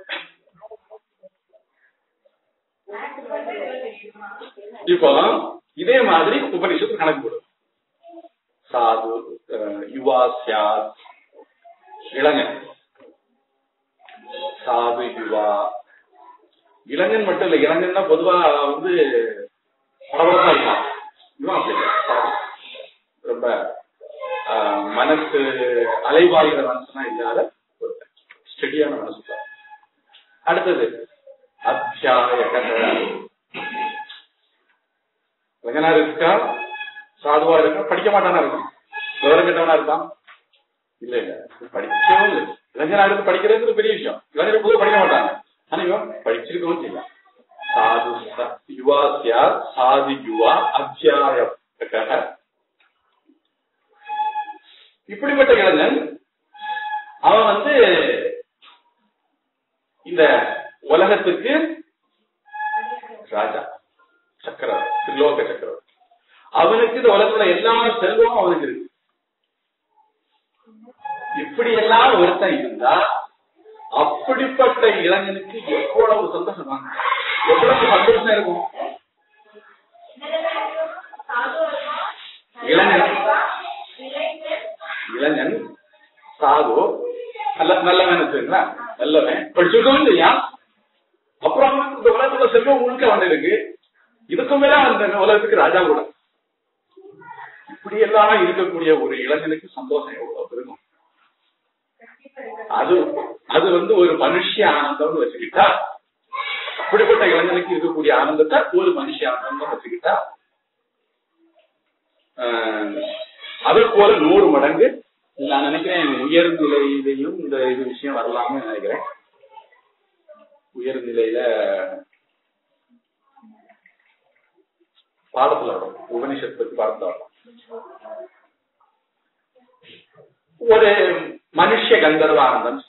இப்போ இதே மாதிரி உபனிஷத்து கணக்கு போடும் சாது அஹ், யுவா சியாத் இளைஞன் சாது யுவா இளைஞன் மட்டும் இல்ல இளைஞன்னா பொதுவா வந்து பரபரப்பா இருப்பான் இவன் அப்படி இல்ல. சாது. ரொம்ப ஆஹ், மனசு அலைவாயுற மனசுனா இல்லாத ஒரு ஸ்டெடியான மனசு தான். அடுத்தது அத்தியாய இளைஞனா இருக்கா சாதுவா இருக்கா படிக்க மாட்டானா இருக்கான் விவரம் கெட்டவனா இருக்கான் இல்ல இல்ல படிக்கவே இல்லை இளைஞனா இருந்து படிக்கிறது பெரிய விஷயம் இளைஞர் பொதுவாக படிக்க மாட்டாங்க ஆனா இவன் படிச்சிருக்கவும் செய்யலாம் சாது ச- யுவா சியா சாது யுவா அத்தியாய இப்படிப்பட்ட இளைஞன் அவன் வந்து இந்த உலகத்துக்கு ராஜா சக்கரவர்த்தி திரிலோக சக்கரவர்த்தி அவனுக்கு இந்த உலகத்துல எல்லா செல்வமும் அவனுக்கு இருக்கு இப்படி எல்லாம் ஒருத்தன் இருந்தா அப்படிப்பட்ட இளைஞனுக்கு எவ்வளவு சந்தோஷம் வாங்க எவ்வளவு சந்தோஷம் இருக்கும் இளைஞன் இளைஞன் சாது நல்ல நல்லவன் வச்சுங்களா நல்லவன் படிச்சுட்டும் இல்லையா அப்புறம் அவனுக்கு இந்த உலகத்துல செல்வம் முழுக்க வந்திருக்கு இதுக்கு மேல அந்த உலகத்துக்கு ராஜா கூட இப்படி எல்லாம் இருக்கக்கூடிய ஒரு இளைஞனுக்கு சந்தோஷம் எவ்வளவு இருக்கும் அது அது வந்து ஒரு மனுஷ ஆனந்தம்னு வச்சுக்கிட்டா அப்படிப்பட்ட இளைஞனுக்கு இருக்கக்கூடிய ஆனந்தத்தை ஒரு மனுஷ ஆனந்தம் வச்சுக்கிட்டா ஆஹ், அதை போல நூறு மடங்கு நான் நினைக்கிறேன் உயர்நிலையிலையும் இந்த இது விஷயம் வரலாம்னு நினைக்கிறேன் உயர்நிலையில பாடத்துல வரும் உபனிஷத் பத்தி பாடத்துல வரும் ஒரு மனுஷ கந்தர்வானந்தம்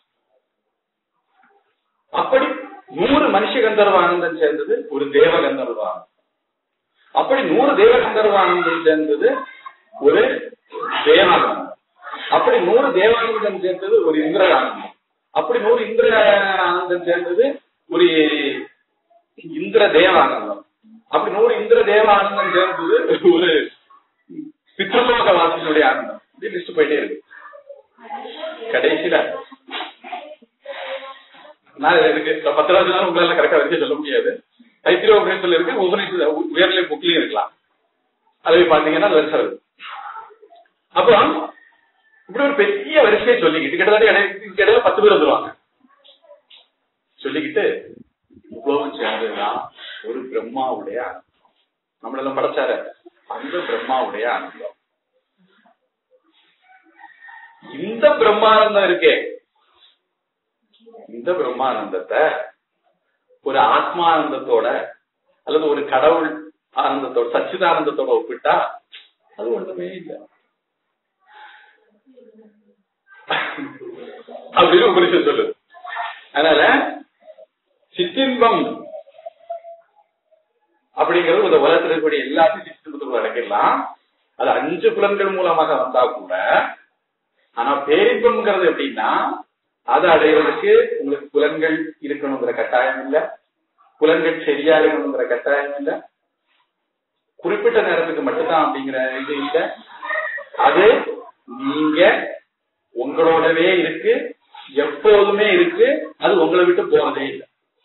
அப்படி நூறு மனுஷ கந்தர்வானந்தம் சேர்ந்தது ஒரு தேவ கந்தர்வானந்தம் அப்படி நூறு தேவ கந்தர்வானந்தம் சேர்ந்தது ஒரு தேவானந்தம் அப்படி நூறு தேவானந்தம் சேர்ந்தது ஒரு இந்திர ஆனந்தம் அப்படி நூறு இந்திர ஆனந்தம் சேர்ந்தது ஒரு இந்திர தேவானந்தம் அப்படி நூறு இந்திர தேவானந்தம் சேர்ந்தது ஒரு பித்ருலோக வாசனுடைய ஆனந்தம் இப்படி லிஸ்ட் போயிட்டே இருக்கு கடைசியில நான் இருக்கு இப்ப பத்து லட்சம் நேரம் உங்களால கரெக்டா வரைக்கும் சொல்ல முடியாது தைத்திரிய உபநிஷத்துல இருக்கு உபநிஷ உயர்நிலை புக்லயும் இருக்கலாம் அதை பாத்தீங்கன்னா வரிசை வருது அப்போ இப்படி ஒரு பெரிய வரிசையை சொல்லிக்கிட்டு கிட்டத்தட்ட இடை- இதுக்கு இடையில பத்து பேர் வந்துருவாங்க சொல்லிக்கிட்டு இவ்வளவு சேர்ந்ததுதான் ஒரு பிரம்மாவுடைய ஆனந்தம் நம்மளெல்லாம் படைச்சாரு அந்த பிரம்மாவுடைய ஆனந்தம் இந்த பிரம்மானந்தம் இருக்கே இந்த பிரம்மானந்தத்தை ஒரு ஆத்மானந்தத்தோட அல்லது ஒரு கடவுள் ஆனந்தத்தோட சச்சிதானந்தத்தோட ஒப்பிட்டா அது ஒண்ணுமே இல்லை அப்படின்னு உபனிஷம் சொல்லுது அதனால சிற்றின்பம் அப்படிங்கிறது இந்த உலகத்தில் இருக்கக்கூடிய எல்லாத்தையும் சிற்றின்பத்துக்குள்ள அடக்கிடலாம் அது அஞ்சு புலன்கள் மூலமாக வந்தா கூட ஆனா பேரின்பம்ங்கிறது எப்படின்னா அதை அடைவதற்கு உங்களுக்கு புலன்கள் இருக்கணுங்கிற கட்டாயம் இல்ல புலன்கள் சரியா இருக்கணுங்கிற கட்டாயம் இல்ல குறிப்பிட்ட நேரத்துக்கு மட்டும்தான் அப்படிங்கிற இது இல்ல அது நீங்க உங்களோடவே இருக்கு எப்போதுமே இருக்கு அது உங்களை விட்டு போறதே இல்லை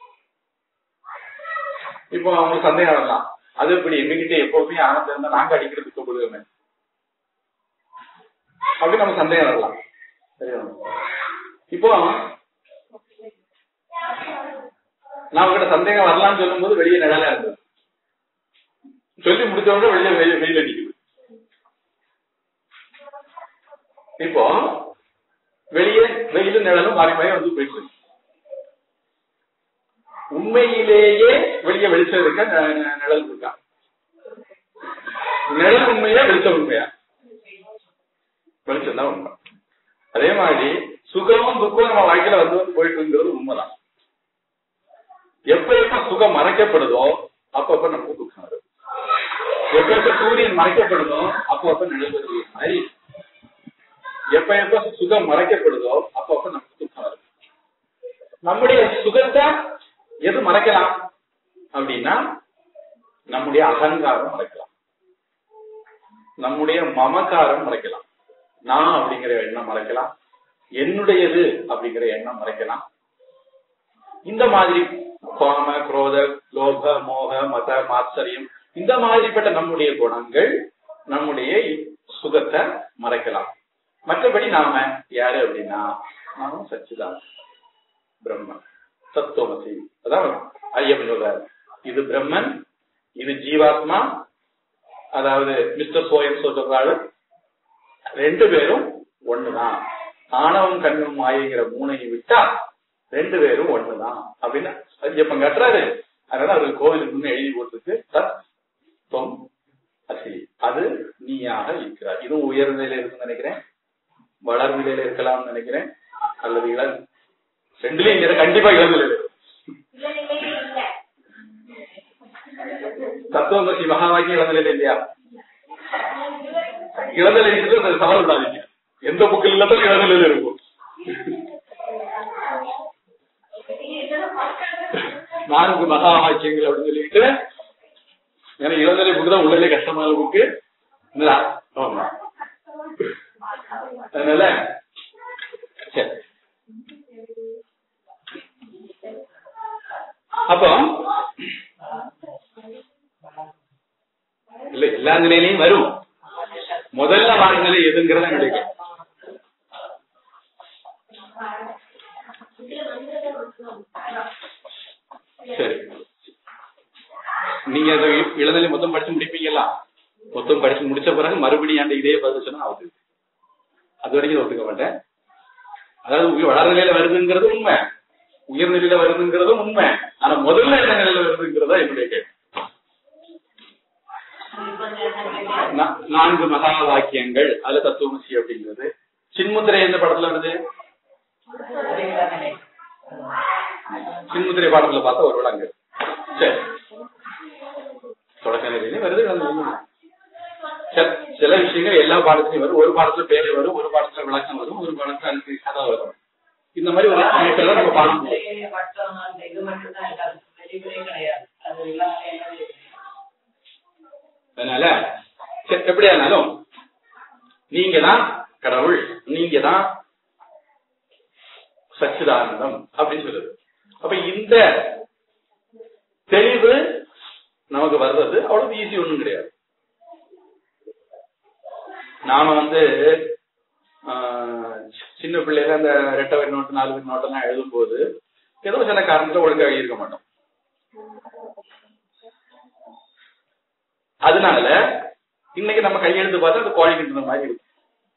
இப்போ அவங்களுக்கு சந்தேகம் வரலாம் அது எப்படி எங்ககிட்ட எப்பவுமே ஆனந்தம் இருந்தா நாங்க அடிக்கிறது துக்கப்படுவோமே அப்படி நம்ம சந்தேகம் வரலாம் சரியா இப்போ நான் உங்ககிட்ட சந்தேகம் வரலாம்னு சொல்லும்போது வெளியே நிழலா இருந்தது சொல்லி முடிச்சவங்க வெளியே வெயில் வெயில் அடிக்குது இப்போ வெளியே வெயிலும் நிழலும் மாறி மாறி வந்து போயிட்டு இருக்கு. உண்மையிலேயே வெளியே வெளிச்சம் இருக்க ந- ந- நிழல் இருக்கா நிழல் உண்மையா வெளிச்சம் உண்மையா வெளிச்சம் தான் உண்மை அதே மாதிரி சுகமும் துக்கமும் நம்ம வாழ்க்கையில வந்து வந்து போயிட்டு இருக்கிறது உண்மைதான் எப்ப எப்ப சுகம் மறைக்கப்படுதோ அப்பப்ப நமக்கு துக்கம் வருது எப்ப எப்ப சூரியன் மறைக்கப்படுதோ அப்பப்ப நிழல் வருது மாதிரி எப்ப எப்ப சுகம் மறைக்கப்படுதோ அப்பப்ப நமக்கு துக்கம் வருது நம்முடைய சுகத்தை எது மறைக்கலாம் அப்படின்னா நம்முடைய அகங்காரம் மறைக்கலாம் நம்முடைய மமக்காரம் மறைக்கலாம் நான் அப்படிங்கிற எண்ணம் மறைக்கலாம் என்னுடையது அப்படிங்கிற எண்ணம் மறைக்கலாம் இந்த மாதிரி காம குரோத லோப மோக மத மாத்சரியம் இந்த மாதிரிப்பட்ட நம்முடைய குணங்கள் நம்முடைய சுகத்தை மறைக்கலாம் மற்றபடி நாம யாரு அப்படின்னா நாம சச்சிதான் பிரம்மன் தத்துவமசி அதான் ஐயப்பன் சொல்றாரு இது பிரம்மன் இது ஜீவாத்மா அதாவது மிஸ்டர் சோயம் சொல்றாரு ரெண்டு பேரும் ஒண்ணுதான் ஆணவம் கண்ணும் மாயங்கிற மூணையை விட்டா ரெண்டு பேரும் ஒண்ணுதான் அப்படின்னு ஐயப்பன் கட்டுறாரு அதனால அவருக்கு கோவிலுக்கு முன்ன எழுதி போட்டிருக்கு தத் தொம் அசி அது நீயாக இருக்கிறார் இதுவும் உயர் நிலையில இருக்குன்னு நினைக்கிறேன் வளர் நிலையில இருக்கலாம்னு நினைக்கிறேன் அல்லது இள ரெண்டுலயும் இங்க கண்டிப்பா இளநிலையில இருக்கும் தத்துவமசி மகா வாக்கியம் இளநிலையில இல்லையா இளநிலை இருக்கிறது அது சவால் விடாதீங்க எந்த புக்கில் இல்லாத இளநிலையில இருக்கும் நான்கு மகா வாக்கியங்கள் அப்படின்னு சொல்லிட்டு ஏன்னா இளநிலை புக்கு தான் உள்ளே கஷ்டமான புக்கு ஆமா அதனால சரி அப்போ இல்ல எல்லா நிலையிலையும் வரும் முதல்ல வார நிலை எதுங்கிறத என்னுடைய கேள்வி. சரி நீங்க அதை இளநிலை மொத்தம் படிச்சு முடிப்பீங்களா மொத்தம் படிச்சு முடிச்ச பிறகு மறுபடியும் என்கிட்ட இதே பதில் சொன்னா ஆகுது அது வரைக்கும் நான் ஒத்துக்க மாட்டேன் அதாவது உயர் வளர நிலையில வருதுங்கிறது உண்மை உயர்நிலையில வருதுங்கிறதும் உண்மை ஆனா முதல்ல என்ன நிலையில வருதுங்கிறதா என்னுடைய கேள்வி நா- நான்கு மகா வாக்கியங்கள் அதுல தத்துவமசி அப்படிங்கிறது சின்முத்திரை எந்த படத்துல வருது சின்முத்திரை பாடத்துல பார்த்தா ஒரு விளங்கு சரி தொடக்க நிலையிலும் வருது இளம் நிலையிலும் வருது. சில- சில விஷயங்கள் எல்லா பாடத்திலையும் வரும் ஒரு பாடத்துல பேரு வரும் ஒரு பாடத்துல விளக்கம் வரும் ஒரு பாடத்துல அதுக்கு கதை வரும் இந்த மாதிரி ஒரு அமைப்பெல்லாம் நம்ம பாடம் இது மட்டும்தான் இருக்காது வெளிப்படையே கிடையாது அது எல்லாமே என்னது அதனால சரி, எப்படியா இருந்தாலும் நீங்க தான் கடவுள் நீங்க தான் சச்சிதானந்தம் அப்படின்னு சொல்லுது அப்ப இந்த தெளிவு நமக்கு வர்றது அவ்வளவு ஈஸி ஒண்ணும் கிடையாது நாம வந்து ஆஹ், சின்ன பிள்ளையில அந்த ரெட்டை வரி நோட்டு நாலு வரி நோட்டெல்லாம் எழுதும் போது ஏதோ சில காரணத்துல ஒழுங்கா எழுதியிருக்க மாட்டோம் அதனால இன்னைக்கு நம்ம கையெழுத்து பார்த்தா அது கோழி கிண்டுற மாதிரி இருக்கு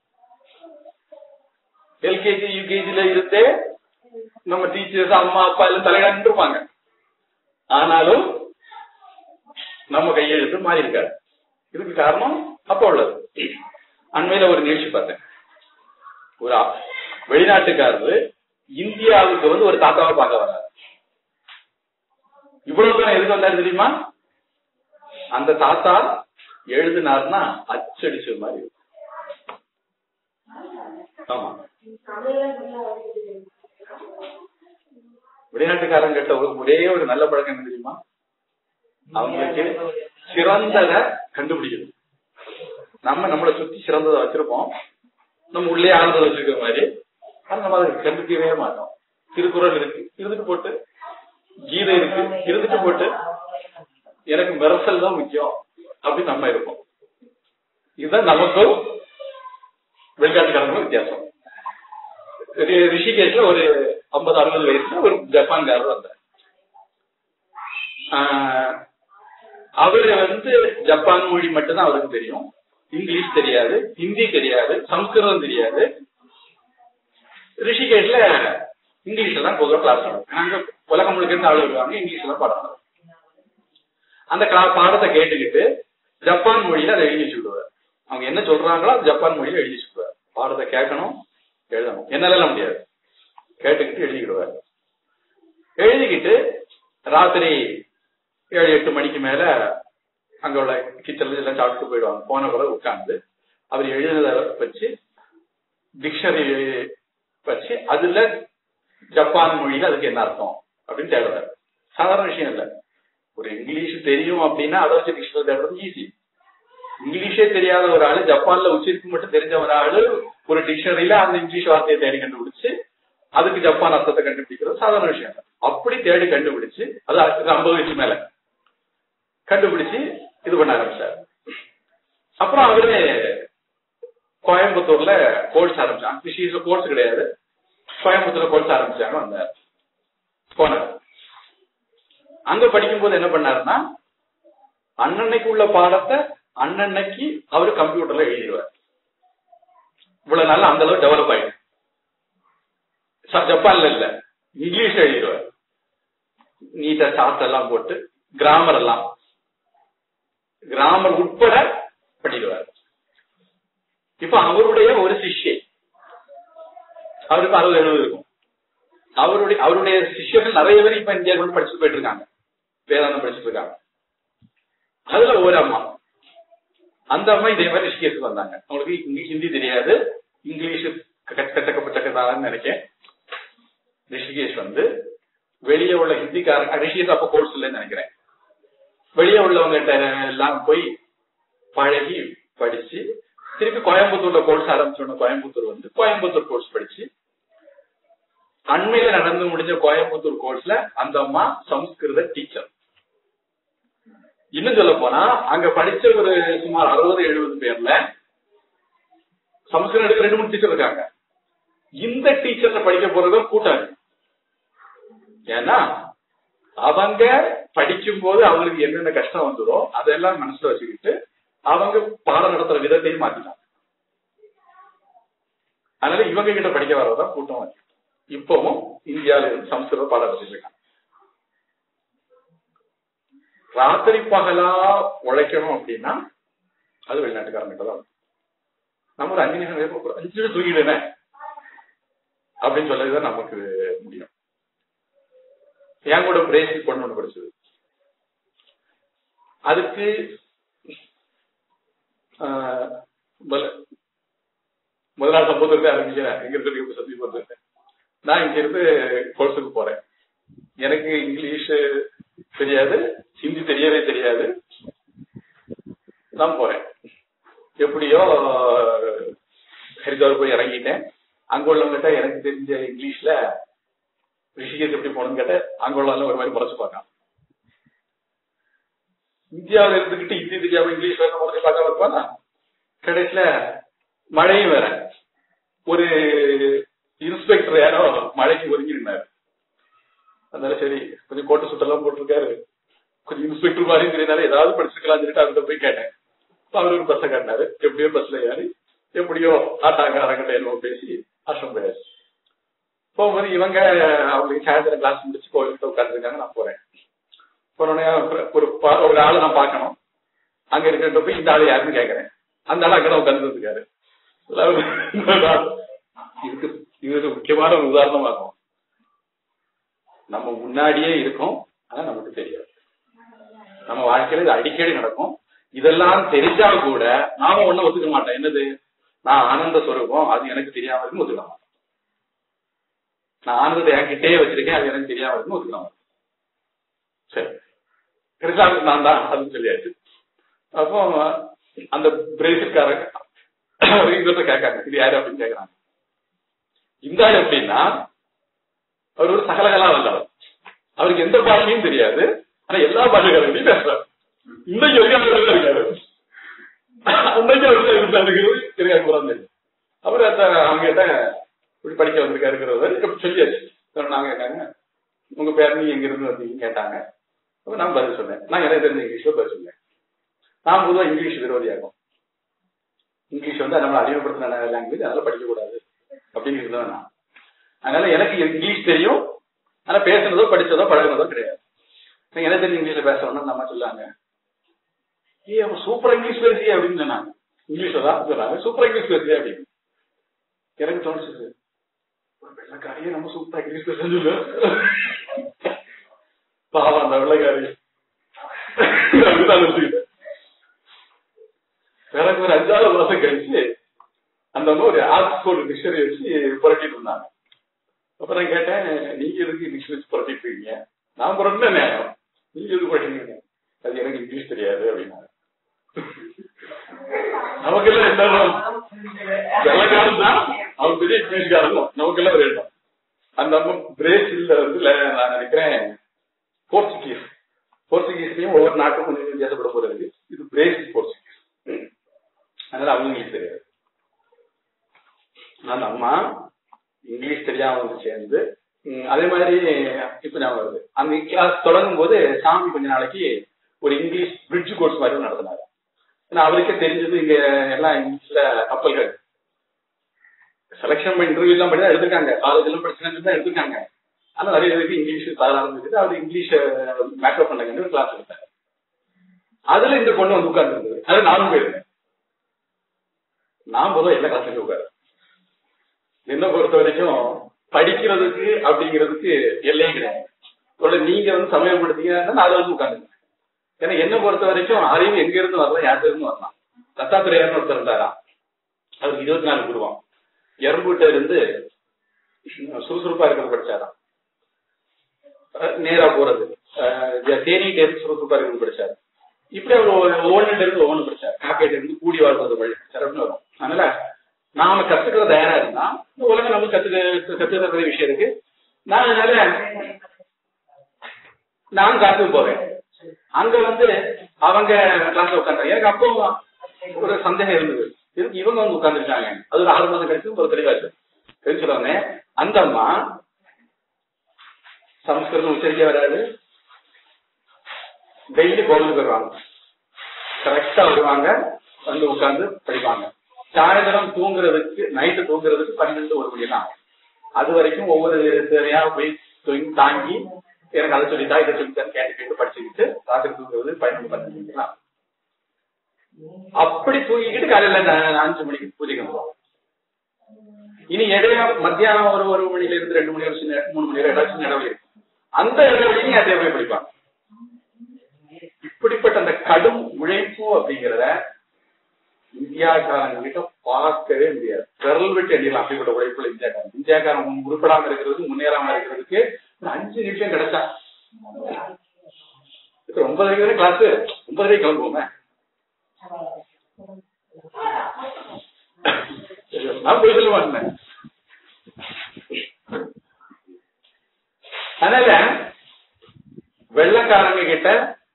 எல்கேஜி யூகேஜில இருந்தே நம்ம டீச்சர்ஸ் அம்மா அப்பா எல்லாம் தலையிட்டு இருப்பாங்க ஆனாலும் நம்ம கையெழுத்து மாறி இருக்காது இதுக்கு காரணம் அப்ப உள்ளது அண்மையில ஒரு நிகழ்ச்சி பார்த்தேன் ஒரு ஆ- வெளிநாட்டுக்காரரு இந்தியாவுக்கு வந்து ஒரு தாத்தாவை பார்க்க வர்றாரு இவ்வளவு தூரம் எதுக்கு வந்தாரு தெரியுமா அந்த தாத்தா எழுதினார்னா அச்சடிச்ச மாதிரி இருக்கும். ஆமா வெளிநாட்டுக்காரங்கிட்ட ஒரு ஒரே ஒரு நல்ல பழக்கம் என்ன தெரியுமா அவங்களுக்கு சிறந்ததை கண்டுபிடிக்கணும் நம்ம நம்மளை சுத்தி சிறந்ததை வச்சிருப்போம் நம்ம உள்ளே ஆழ்ந்ததை வச்சிருக்கிற மாதிரி ஆனா நம்ம அதை கண்டுக்கவே மாட்டோம் திருக்குறள் இருக்கு இருந்துட்டு போட்டு கீதை இருக்கு இருந்துட்டு போட்டு எனக்கு மெரசல் தான் முக்கியம் அப்படின்னு நம்ம இருப்போம் இதுதான் நமக்கும் வெளிநாட்டுக்காரங்களும் வித்தியாசம் ரி- ரிஷிகேஷ்ல ஒரு ஐம்பது அறுபது வயசுல ஒரு ஜப்பான்காரர் வந்தார் ஆஹ் அவரு வந்து ஜப்பான் மொழி மட்டும்தான் அவருக்கு தெரியும் இங்கிலீஷ் தெரியாது ஹிந்தி தெரியாது சம்ஸ்கிருதம் தெரியாது ரிஷிகேஷ்ல இங்கிலீஷ்ல தான் பொதுவாக கிளாஸ் நடக்கும் அங்க உலகம் முழுக்க இருந்து ஆளு வருவாங்க இங்கிலீஷ்ல தான் பாடம் நடக்கும் அந்த கிளா- பாடத்தை கேட்டுக்கிட்டு ஜப்பான் மொழியில அதை எழுதி வச்சு விடுவார் அவங்க என்ன சொல்றாங்களோ அது ஜப்பான் மொழியில எழுதி வச்சு விடுவார் பாடத்தை கேட்கணும் எழுதணும் என்னால முடியாது கேட்டுக்கிட்டு எழுதிக்கிடுவார் எழுதிக்கிட்டு ராத்திரி ஏழு எட்டு மணிக்கு மேல அங்க உள்ள கிச்சன்ல எல்லாம் சாப்பிட்டு போயிடுவாங்க போன பிறகு உட்கார்ந்து அவர் எழுதினதை வச்சு டிக்ஷனரி வச்சு அதுல ஜப்பான் மொழியில அதுக்கு என்ன அர்த்தம் அப்படின்னு தேடுறாரு சாதாரண விஷயம் இல்ல ஒரு இங்கிலீஷ் தெரியும் அப்படின்னா அதை வச்சு டிக்ஷனரி தேடுறது ஈஸி இங்கிலீஷே தெரியாத ஒரு ஆளு ஜப்பான்ல உச்சரிப்பு மட்டும் தெரிஞ்ச ஒரு ஆளு ஒரு டிக்ஷனரியில அந்த இங்கிலீஷ் வார்த்தையை தேடி கண்டுபிடிச்சு அதுக்கு ஜப்பான் அர்த்தத்தை கண்டுபிடிக்கிறது சாதாரண விஷயம் இல்ல. அப்படி தேடி கண்டுபிடிச்சு அது அடுத்த ஐம்பது வயசு மேல கண்டுபிடிச்சு இது பண்ண ஆரம்பிச்சாரு அப்புறம் அவரு கோயம்புத்தூர்ல கோர்ஸ் ஆரம்பிச்சாங்க கிருஷிஸ்ல கோர்ஸ் கிடையாது கோயம்புத்தூர்ல கோர்ஸ் ஆரம்பிச்சாங்க வந்தார் போனார் அங்க படிக்கும்போது என்ன பண்ணாருன்னா அன்னன்னைக்கு உள்ள பாடத்தை அன்னன்னைக்கு அவரு கம்ப்யூட்டர்ல எழுதிடுவார் இவ்வளவு நாள் அந்த அளவு டெவலப் ஆயிடுச்சு ச- ஜப்பான்ல இல்ல இங்கிலீஷ்ல எழுதிடுவார் நீட்டா சார்ட் எல்லாம் போட்டு கிராமர் எல்லாம் கிராமர் உட்பட பண்ணிடுவார் இப்ப அவருடைய ஒரு சிஷ்யை அவருக்கு அறுபது எழுபது இருக்கும் அவருடைய அவருடைய சிஷ்யர்கள் நிறைய பேர் இப்ப இந்தியாவுக்கு வந்து படிச்சுட்டு போயிட்டு இருக்காங்க வேதாந்தம் படிச்சுட்டு இருக்காங்க அதுல ஒரு அம்மா அந்த அம்மா இதே மாதிரி ரிஷிகேஷுக்கு வந்தாங்க அவங்களுக்கு இங்க- ஹிந்தி தெரியாது இங்கிலீஷ் கட்டக்கப்பட்டதான்னு நினைக்கிறேன் ரிஷிகேஷ் வந்து வெளியே உள்ள ஹிந்திக்காரங்க ரிஷிகேஷ் அப்ப கோர்ஸ் இல்லைன்னு நினைக்கிறேன் வெளியே உள்ளவங்க எல்லாம் போய் பழகி படிச்சு திருப்பி கோயம்புத்தூர்ல கோர்ஸ் ஆரம்பிச்சோன்னு கோயம்புத்தூர் வந்து கோயம்புத்தூர் கோர்ஸ் படிச்சு அண்மையில நடந்து முடிஞ்ச கோயம்புத்தூர் கோர்ஸ்ல அந்த அம்மா சம்ஸ்கிருத டீச்சர் இன்னும் சொல்ல போனா அங்க படிச்ச ஒரு சுமார் அறுபது எழுபது பேர்ல சமஸ்கிருதம் எடுக்க ரெண்டு மூணு டீச்சர் இருக்காங்க இந்த டீச்சர்ஸ் படிக்க போறது கூட்டாளி ஏன்னா அவங்க படிக்கும் போது அவங்களுக்கு என்னென்ன கஷ்டம் வந்ததோ அதெல்லாம் மனசுல வச்சுக்கிட்டு அவங்க பாடம் நடத்துற விதத்தையும் மாத்திட்டாங்க அதனால இவங்க கிட்ட படிக்க வரதான் கூட்டம் வந்து இப்பவும் இந்தியாவில இருந்து சமஸ்கிருத பாடம் நடத்திட்டு இருக்காங்க ராத்திரி பகலா உழைக்கணும் அப்படின்னா அது வெளிநாட்டுக்காரங்கிட்ட தான் இருக்கும். நம்ம ஒரு அஞ்சு நிமிஷம் வேப்ப- அஞ்சு நிமிஷம் தூங்கிடுனே அப்படின்னு சொல்லதான் நமக்கு முடியும் என் கூட பிரேசில் பொண்ணு ஒண்ணு படிச்சது அதுக்கு ஆஹ், முதல்ல முதல் நாள் சம்பவத்தை ஆரம்பிக்கிறேன் எங்க இருந்து சத்தி பண்ணிருக்கேன் நான் இங்க இருந்து கோர்ஸுக்கு போறேன் எனக்கு இங்கிலீஷ் தெரியாது ஹிந்தி தெரியவே தெரியாது நான் போறேன் எப்படியோ ஹரித்வார் போய் இறங்கிட்டேன் அங்க உள்ளவங்கிட்ட எனக்கு தெரிஞ்ச இங்கிலீஷ்ல ரிஷிகேஷ் எப்படி போகணும்னு கேட்டேன் அங்க உள்ளவங்க ஒரு மாதிரி முறைச்சு பார்க்கான் இந்தியாவில் இருந்துகிட்டு ஹிந்தி தெரியாம இங்கிலீஷ் வேற முறைச்சு பார்க்காம இருப்பானா கடைசியில மழையும் வேற ஒரு இன்ஸ்பெக்டர் யாரோ மழைக்கு ஒதுங்கி இருந்தாரு அதனால சரி கொஞ்சம் கோட்டை சுட்டெல்லாம் போட்டிருக்காரு கொஞ்சம் இன்ஸ்பெக்டர் மாதிரி தெரியனால ஏதாவது படிச்சிருக்கலாம் சொல்லிட்டு அவர்கிட்ட போய் கேட்டேன் அப்ப அவரு ஒரு பஸ்ஸை காட்டினாரு எப்படியோ பஸ்ல ஏறி எப்படியோ ஆட்டாங்காரங்கிட்ட என்னமோ பேசி அஷ்டம் போயாச்சு போகும்போது இவங்க அவங்களுக்கு சாயந்தரம் கிளாஸ் முடிச்சு கோயில்கிட்ட உட்காந்துருக்காங்க நான் போறேன் போனோடனே ஒரு பா- ஒரு ஆளை நான் பார்க்கணும் அங்க இருக்கிற போய் இந்த ஆளு யாருன்னு கேட்கறேன் அந்த ஆள் அங்கதான் உட்கார்ந்து இருக்காரு இதுக்கு இது ஒரு முக்கியமான ஒரு உதாரணமா இருக்கும் நம்ம முன்னாடியே இருக்கோம் ஆனா நமக்கு தெரியாது நம்ம வாழ்க்கையில இது அடிக்கடி நடக்கும் இதெல்லாம் தெரிஞ்சா கூட நாம ஒண்ணும் ஒத்துக்க மாட்டோம் என்னது நான் ஆனந்த ஸ்வரூபம் அது எனக்கு தெரியாம இருக்குன்னு ஒத்துக்க மாட்டேன் நான் ஆனந்தத்தை என்கிட்டயே வச்சிருக்கேன் அது எனக்கு தெரியாம இருக்குன்னு ஒத்துக்க மாட்டேன் சரி கிருஷ்ணாவுக்கு நான் தான் அப்படின்னு சொல்லியாச்சு அப்போ அந்த பிரேசில்காரங்க இவர்கிட்ட கேட்காங்க இது யாரு அப்படின்னு கேக்குறாங்க இந்த ஆள் எப்படின்னா அவர் ஒரு சகலகலா வல்லவர் அவருக்கு எந்த பாஷையும் தெரியாது ஆனா எல்லா பாஷைக்காரங்களையும் பேசுறாரு இன்னைக்கு வரைக்கும் அவர் இருக்காரு அன்னைக்கு அவர் இருந்தாருங்கிறது எனக்கு புறம் தெரியும் அவர் அந்த அவங்க கிட்ட இப்படி படிக்க வந்திருக்காருங்கிறத இப்ப சொல்லியாச்சு சொன்னாங்க கேட்டாங்க உங்க பேர் நீ எங்க இருந்து வந்தீங்கன்னு கேட்டாங்க அப்ப நான் பதில் சொன்னேன் நான் எனக்கு தெரிஞ்ச இங்கிலீஷ்ல பதில் சொன்னேன் நான் பொதுவா இங்கிலீஷ் விரோதியாகும் இங்கிலீஷ் வந்து நம்மளை அறிமுகப்படுத்தின லாங்குவேஜ் அதனால படிக்கக்கூடாது அப்படிங்கிறது தான் நான் அதனால எனக்கு இங்கிலீஷ் தெரியும் ஆனா பேசுனதோ படிச்சதோ பழகுனதோ கிடையாது நீங்க என்ன தெரிஞ்சு இங்கிலீஷ்ல பேசணும்னு நம்ம சொல்லாங்க ஏ அவன் சூப்பர் இங்கிலீஷ் பேசிய அப்படின்னு சொன்னாங்க இங்கிலீஷ்ல தான் சொன்னாங்க சூப்பர் இங்கிலீஷ் பேசிய அப்படின்னு எனக்கு தோணுச்சு ஒரு வெள்ளக்காரியே நம்ம சூப்பர் இங்கிலீஷ் பேச சொல்லு பாவம் அந்த வெள்ளக்காரி அப்படிதான் நினைச்சுக்கிட்டேன் பிறகு ஒரு அஞ்சாவது மாசம் கழிச்சு அந்த அம்மா ஒரு ஆக்ஸ்போர்ட் டிக்ஷனரி வச்சு புரட்டிட்டு இருந்தாங்க அப்ப நான் கேட்டேன் நீங்க எதுக்கு இங்கிலீஷ் வச்சு புரட்டிட்டு இருக்கீங்க நான் புரட்டின நேரம் நீங்க எதுக்கு புரட்டினீங்க அது எனக்கு இங்கிலீஷ் தெரியாது அப்படின்னாங்க நமக்கெல்லாம் என்ன வெள்ளக்காரன் தான் அவன் பெரிய இங்கிலீஷ்காரன் தான் நமக்கெல்லாம் வேண்டாம் அந்த அம்மா பிரேசில்ல வந்து ல- நான் நினைக்கிறேன் போர்ச்சுகீஸ் போர்ச்சுகீஸ்லயும் ஒவ்வொரு நாட்டுக்கும் கொஞ்சம் வித்தியாசப்பட போறது இது பிரேசில் போர்ச்சுகீஸ் அதனால அவங்களுக்கு தெரியாது அந்த அம்மா இங்கிலீஷ் தெரியாம வந்து சேர்ந்து ம், அதே மாதிரி இப்ப ஞாபகம் வருது அந்த கிளாஸ் தொடங்கும் போது சாமி கொஞ்ச நாளைக்கு ஒரு இங்கிலீஷ் பிரிட்ஜ் கோர்ஸ் மாதிரி நடத்தினாரு ஏன்னா அவருக்கே தெரிஞ்சது இங்க எல்லாம் இங்கிலீஷ்ல கப்பல்கள் செலக்ஷன் இன்டர்வியூ எல்லாம் பண்ணி தான் எடுத்திருக்காங்க காலேஜ் எல்லாம் படிச்சு தான் எடுத்திருக்காங்க ஆனா நிறைய பேருக்கு இங்கிலீஷ் தர ஆரம்பிச்சுட்டு அவர் இங்கிலீஷ் மேக்கப் பண்ணாங்க ஒரு கிளாஸ் எடுத்தாரு அதுல இந்த பொண்ணு வந்து உட்கார்ந்து இருந்தது அது நானும் போயிருந்தேன் நான் பொதுவாக எல்லா கிளாஸ்லயும் உட்காரு என்ன பொறுத்த வரைக்கும் படிக்கிறதுக்கு அப்படிங்கிறதுக்கு எல்லையே கிடையாது ஒருவேளை நீங்க வந்து சமயப்படுத்தீங்கன்னா நான் அதை வந்து உட்காந்துருக்கேன் ஏன்னா என்ன பொறுத்த வரைக்கும் அறிவு எங்க இருந்து வரலாம் யார்கிட்ட இருந்து வரலாம் தத்தாத்திரையார்னு ஒருத்தர் இருந்தாரா அவருக்கு இருபத்தி நாலு குருவான் எறும்புகிட்ட இருந்து சுறுசுறுப்பா இருக்கிறது படிச்சாராம் அஹ் நேரா போறது அஹ் தேனீட்ட இருந்து சுறுசுறுப்பா இருக்கிறது படிச்சாரு இப்படி அவர் ஒவ்வொன்றுல இருந்து ஒவ்வொன்று படிச்சார் காக்கேட்ட இருந்து கூடி வாழ்றது வழி சிறப்புன்னு வரும் அதனால நாம கத்துக்கிற தயாரா இருந்தா இந்த உலகம் நமக்கு கத்துக்க கத்துக்கிற விஷயம் இருக்கு நான் அதனால நான் கிளாஸுக்கு போவேன் அங்க வந்து அவங்க கிளாஸ்ல உட்காந்தாங்க எனக்கு அப்போ ஒரு சந்தேகம் இருந்தது இதுக்கு இவங்க வந்து உட்காந்துருக்காங்க அது ஒரு ஆறு மாசம் கழிச்சு ஒரு தெளிவாச்சு தெரிஞ்சு சொல்லுவாங்க அந்த அம்மா சமஸ்கிருதம் உச்சரிக்க வராது டெய்லி கோவிலுக்கு வருவாங்க கரெக்டா வருவாங்க வந்து உட்கார்ந்து படிப்பாங்க சாயந்தரம் தூங்குறதுக்கு நைட்டு தூங்குறதுக்கு பன்னெண்டு ஒரு மணி தான் ஆகும். அது வரைக்கும் ஒவ்வொரு தேவையா போய் தூங்கி தாங்கி எனக்கு அதை சொல்லித்தா இதை சொல்லித்தான் கேட்டு கேட்டு படிச்சுக்கிட்டு ராத்திரி தூங்குறது பதினொன்று பன்னெண்டு மணிக்கு தான் அப்படி தூங்கிக்கிட்டு காலையில ந- அஞ்சு மணிக்கு பூஜைக்கு வந்துருவாங்க இனி இடையில மத்தியானம் ஒரு ஒரு மணில இருந்து ரெண்டு மணி வரைக்கும் சின்ன- மூணு மணி வரை ஏதாவது சின்ன இடைவெளி இருக்கும் அந்த இடைவெளியும் அதே போய் படிப்பாங்க இப்படிப்பட்ட அந்த கடும் உழைப்பு அப்படிங்கிறத இந்தியாக்காரங்க கிட்ட பார்க்கவே முடியாது விரல் விட்டு எண்ணிடலாம் அப்படிப்பட்ட உழைப்புல இந்தியாக்காரன் இந்தியாக்காரன் உருப்படாம இருக்கிறது முன்னேறாம இருக்கிறதுக்கு ஒரு அஞ்சு நிமிஷம் கிடைச்சா இப்ப ஒன்பதரைக்கு வரை கிளாஸ் ஒன்பதரைக்கு கிளம்புவோமே நான் போய் சொல்ல மாட்டேன் அதனால வெள்ளக்காரங்க கிட்ட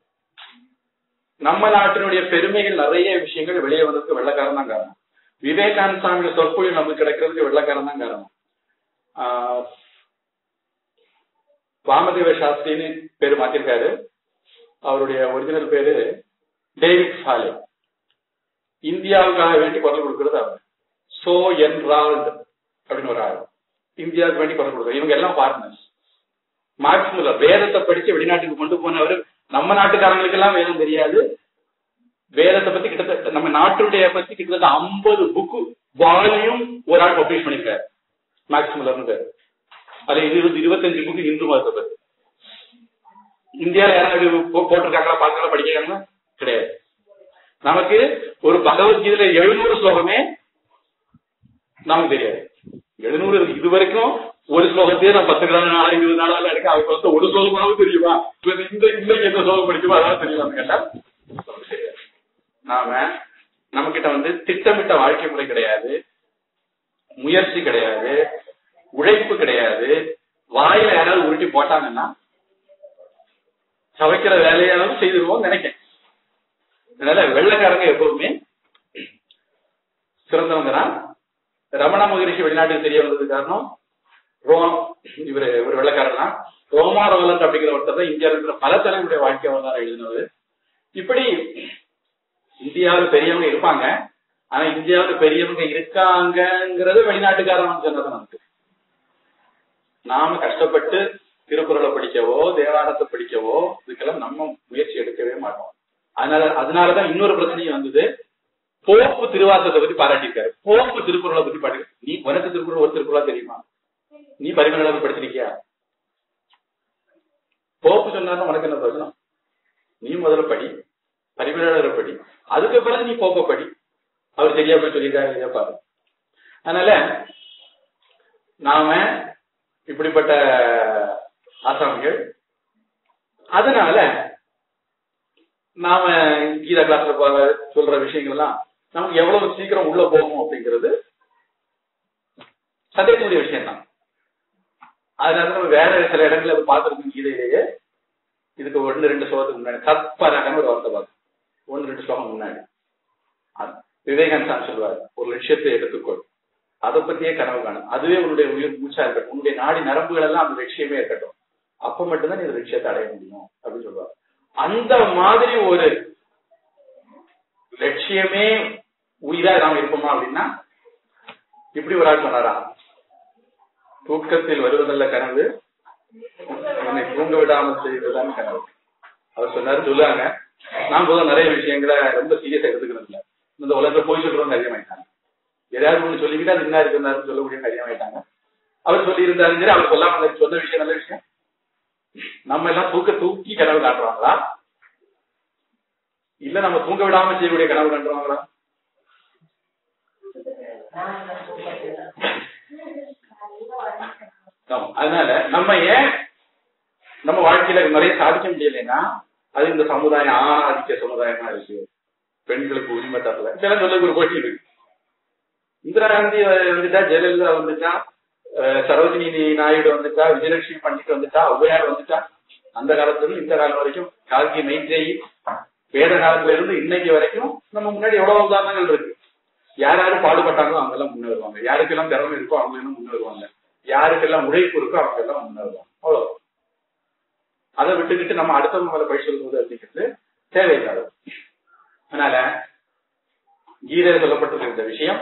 நம்ம நாட்டினுடைய பெருமைகள் நிறைய விஷயங்கள் வெளியே வந்ததுக்கு வெள்ளக்காரன் தான் காரணம் விவேகானந்த சாமியோட சொற்பொழிவு நமக்கு கிடைக்கிறதுக்கு வெள்ளக்காரன் தான் காரணம் ஆஹ் வாமதேவ சாஸ்திரின்னு பேரு மாத்திருக்காரு அவருடைய ஒரிஜினல் பேரு டேவிட் ஃபாலே இந்தியாவுக்காக வேண்டி குரல் கொடுக்கிறது அவர் சோ என்ரால்ட் அப்படின்னு ஒரு ஆள் இந்தியாவுக்கு வேண்டி குரல் கொடுக்குறாரு இவங்க எல்லாம் பார்ட்னர்ஸ் மார்க்ஸ் முல்லர் வேதத்தை படிச்சு வெளிநாட்டுக்கு கொண்டு போனவர் நம்ம நாட்டுக்காரங்களுக்கு எல்லாம் வேதம் தெரியாது வேதத்தை பத்தி கிட்டத்தட்ட நம்ம நாட்டுடைய பத்தி கிட்டத்தட்ட ஐம்பது புக்கு வால்யூம் ஒரு ஆள் பப்ளிஷ் பண்ணிருக்காரு மார்க்ஸ் முல்லர்னு பேரு அதுல இருபது இருபத்தஞ்சு புக்கு இந்து மதத்தை பத்தி இந்தியால யாராவது போ- போட்டிருக்காங்களா பார்க்கலாம் படிக்கிறாங்களா கிடையாது நமக்கு ஒரு பகவத்கீதையில எழுநூறு ஸ்லோகமே நமக்கு தெரியாது எழுநூறு இருக்கு. இது வரைக்கும் ஒரு ஸ்லோகத்தையே நான் பத்து கிராம் நாள் இருபது நாளால இருக்கு அவருக்கு வந்து ஒரு ஸ்லோகமாவது தெரியுமா இப்ப இந்த இன்னைக்கு எந்த ஸ்லோகம் படிக்குமோ அதான் தெரியுமான்னு கேட்டா நமக்கு தெரியாது. நாம நம்ம கிட்ட வந்து திட்டமிட்ட வாழ்க்கை முறை கிடையாது முயற்சி கிடையாது உழைப்பு கிடையாது வாயில யாராவது உருட்டி போட்டாங்கன்னா சமைக்கிற வேலையாவது செய்திருவோம் நினைக்கிறேன் அதனால வெள்ளைக்காரங்க எப்பவுமே சிறந்தவங்க தான் ரமண மகரிஷி வெளிநாட்டுக்கு தெரிய வந்தது காரணம் ரோம் இவரு ஒரு வெள்ளக்காரர் தான் ரோமா ரோலண்ட் அப்படிங்கிற ஒருத்தர் தான் இந்தியாவில் இருக்கிற பல தலைமுறை வாழ்க்கை வரலாறு எழுதினவர் இப்படி இந்தியாவில் பெரியவங்க இருப்பாங்க ஆனா இந்தியாவில் பெரியவங்க இருக்காங்கங்கிறது வெளிநாட்டுக்காரன் சொன்னது நமக்கு நாம கஷ்டப்பட்டு திருக்குறளை படிக்கவோ தேவாரத்தை படிக்கவோ இதுக்கெல்லாம் நம்ம முயற்சி எடுக்கவே மாட்டோம் அதனால அதனாலதான் இன்னொரு பிரச்சனையும் வந்தது போப்பு திருவாசகத்தை பத்தி பாராட்டியிருக்காரு போப்பு திருக்குறளை பத்தி பாட்டு நீ உனக்கு திருக்குறள் ஒரு திருக்குறளா தெரியுமா நீ பரிமளவு படிச்சிருக்கியா போப்பு சொன்னாலும் உனக்கு என்ன பிரச்சனம் நீ முதல்ல படி பரிமளர் படி அதுக்கு பிறகு நீ போப்ப படி அவர் சரியா போய் சொல்லியிருக்காரு இல்லையா பாரு அதனால நாம இப்படிப்பட்ட ஆசாமிகள் அதனால நாம கீதா கிளாஸ்ல சொல்ற விஷயங்கள்லாம் நமக்கு எவ்வளவு சீக்கிரம் உள்ள போகும் அப்படிங்கிறது சந்தேகத்துடைய விஷயம் தான் அதனால நம்ம வேற சில இடங்கள்ல அதை பார்த்துருக்கோம் கீதையிலேயே இதுக்கு ஒன்று ரெண்டு ஸ்லோகத்துக்கு முன்னாடி தத்பரகன்னு ஒரு வார்த்தை பார்த்து ஒன்று ரெண்டு ஸ்லோகம் முன்னாடி அது விவேகானந்தான் சொல்லுவார் ஒரு லட்சியத்தை எடுத்துக்கொள் அதை பத்தியே கனவு காணும் அதுவே உன்னுடைய உயிர் மூச்சா இருக்கட்டும் உன்னுடைய நாடி நரம்புகள் எல்லாம் அந்த லட்சியமே இருக்கட்டும் அப்ப மட்டும்தான் நீ இந்த லட்சியத்தை அடைய முடியும் அப்படின்னு சொல்லுவார் அந்த மாதிரி ஒரு லட்சியமே உயிரா நாம இருப்போமா அப்படின்னா இப்படி ஒரு ஆள் சொன்னாரா தூக்கத்தில் வருவதல்ல கனவு என்னை தூங்க விடாமல் செய்வதுதான் கனவு அவர் சொன்னாரு சொல்லுவாங்க நான் போதும் நிறைய விஷயங்களை ரொம்ப சீரியஸா எடுத்துக்கிறது இல்ல இந்த உலகத்துல போய் சொல்றவங்க அதிகமாயிட்டாங்க ஏதாவது ஒண்ணு சொல்லிக்கிட்டு அது என்ன இருந்தாருன்னு சொல்லக்கூடிய அதிகமாயிட்டாங்க அவர் சொல்லி இருந்தாரு சரி அவர் சொல்லாம இருந்தாரு. சொன்ன விஷயம் நல்ல விஷயம் நம்ம எல்லாம் தூக்க தூக்கி கனவு காட்டுறாங்களா இல்ல நம்ம தூங்க விடாம செய்யக்கூடிய கனவு காட்டுறாங்களா நான் என்ன சொல்றது? ஆமா. அதனால நம்ம ஏன் நம்ம வாழ்க்கையில நிறைய சாதிக்க முடியலைன்னா அது இந்த சமுதாயம் ஆணாதிக்க சமுதாயமா இருக்கு பெண்களுக்கு உரிமை தரல இதெல்லாம் சொல்ல ஒரு போட்டி இருக்கு இந்திரா காந்தி வந்துட்டா ஜெயலலிதா வந்துட்டா அஹ் சரோஜினி நாயுடு வந்துட்டா விஜயலட்சுமி பண்டிட் வந்துட்டா ஔவையார் வந்துட்டா அந்த காலத்துல இருந்து இந்த காலம் வரைக்கும் கார்கி மைத்ரேயி வேத காலத்துல இருந்து இன்னைக்கு வரைக்கும் நம்ம முன்னாடி எவ்வளவு உதாரணங்கள் இருக்கு யார் யாரு பாடுபட்டாங்களோ அவங்க எல்லாம் முன்னேறுவாங்க யாருக்கெல்லாம் திறமை இருக்கோ அவங்க எல்லாம் முன்னேறுவாங்க யாருக்கெல்லாம் உழைப்பு இருக்கோ அவங்க எல்லாம் முன்னேறுவாங்க அவ்வளவு அதை விட்டுக்கிட்டு நம்ம அடுத்தவங்க மேல பழி சொல்றது அப்படிங்கிறது தேவையில்லாத அதனால கீதையில் சொல்லப்பட்டிருக்கிற இந்த விஷயம்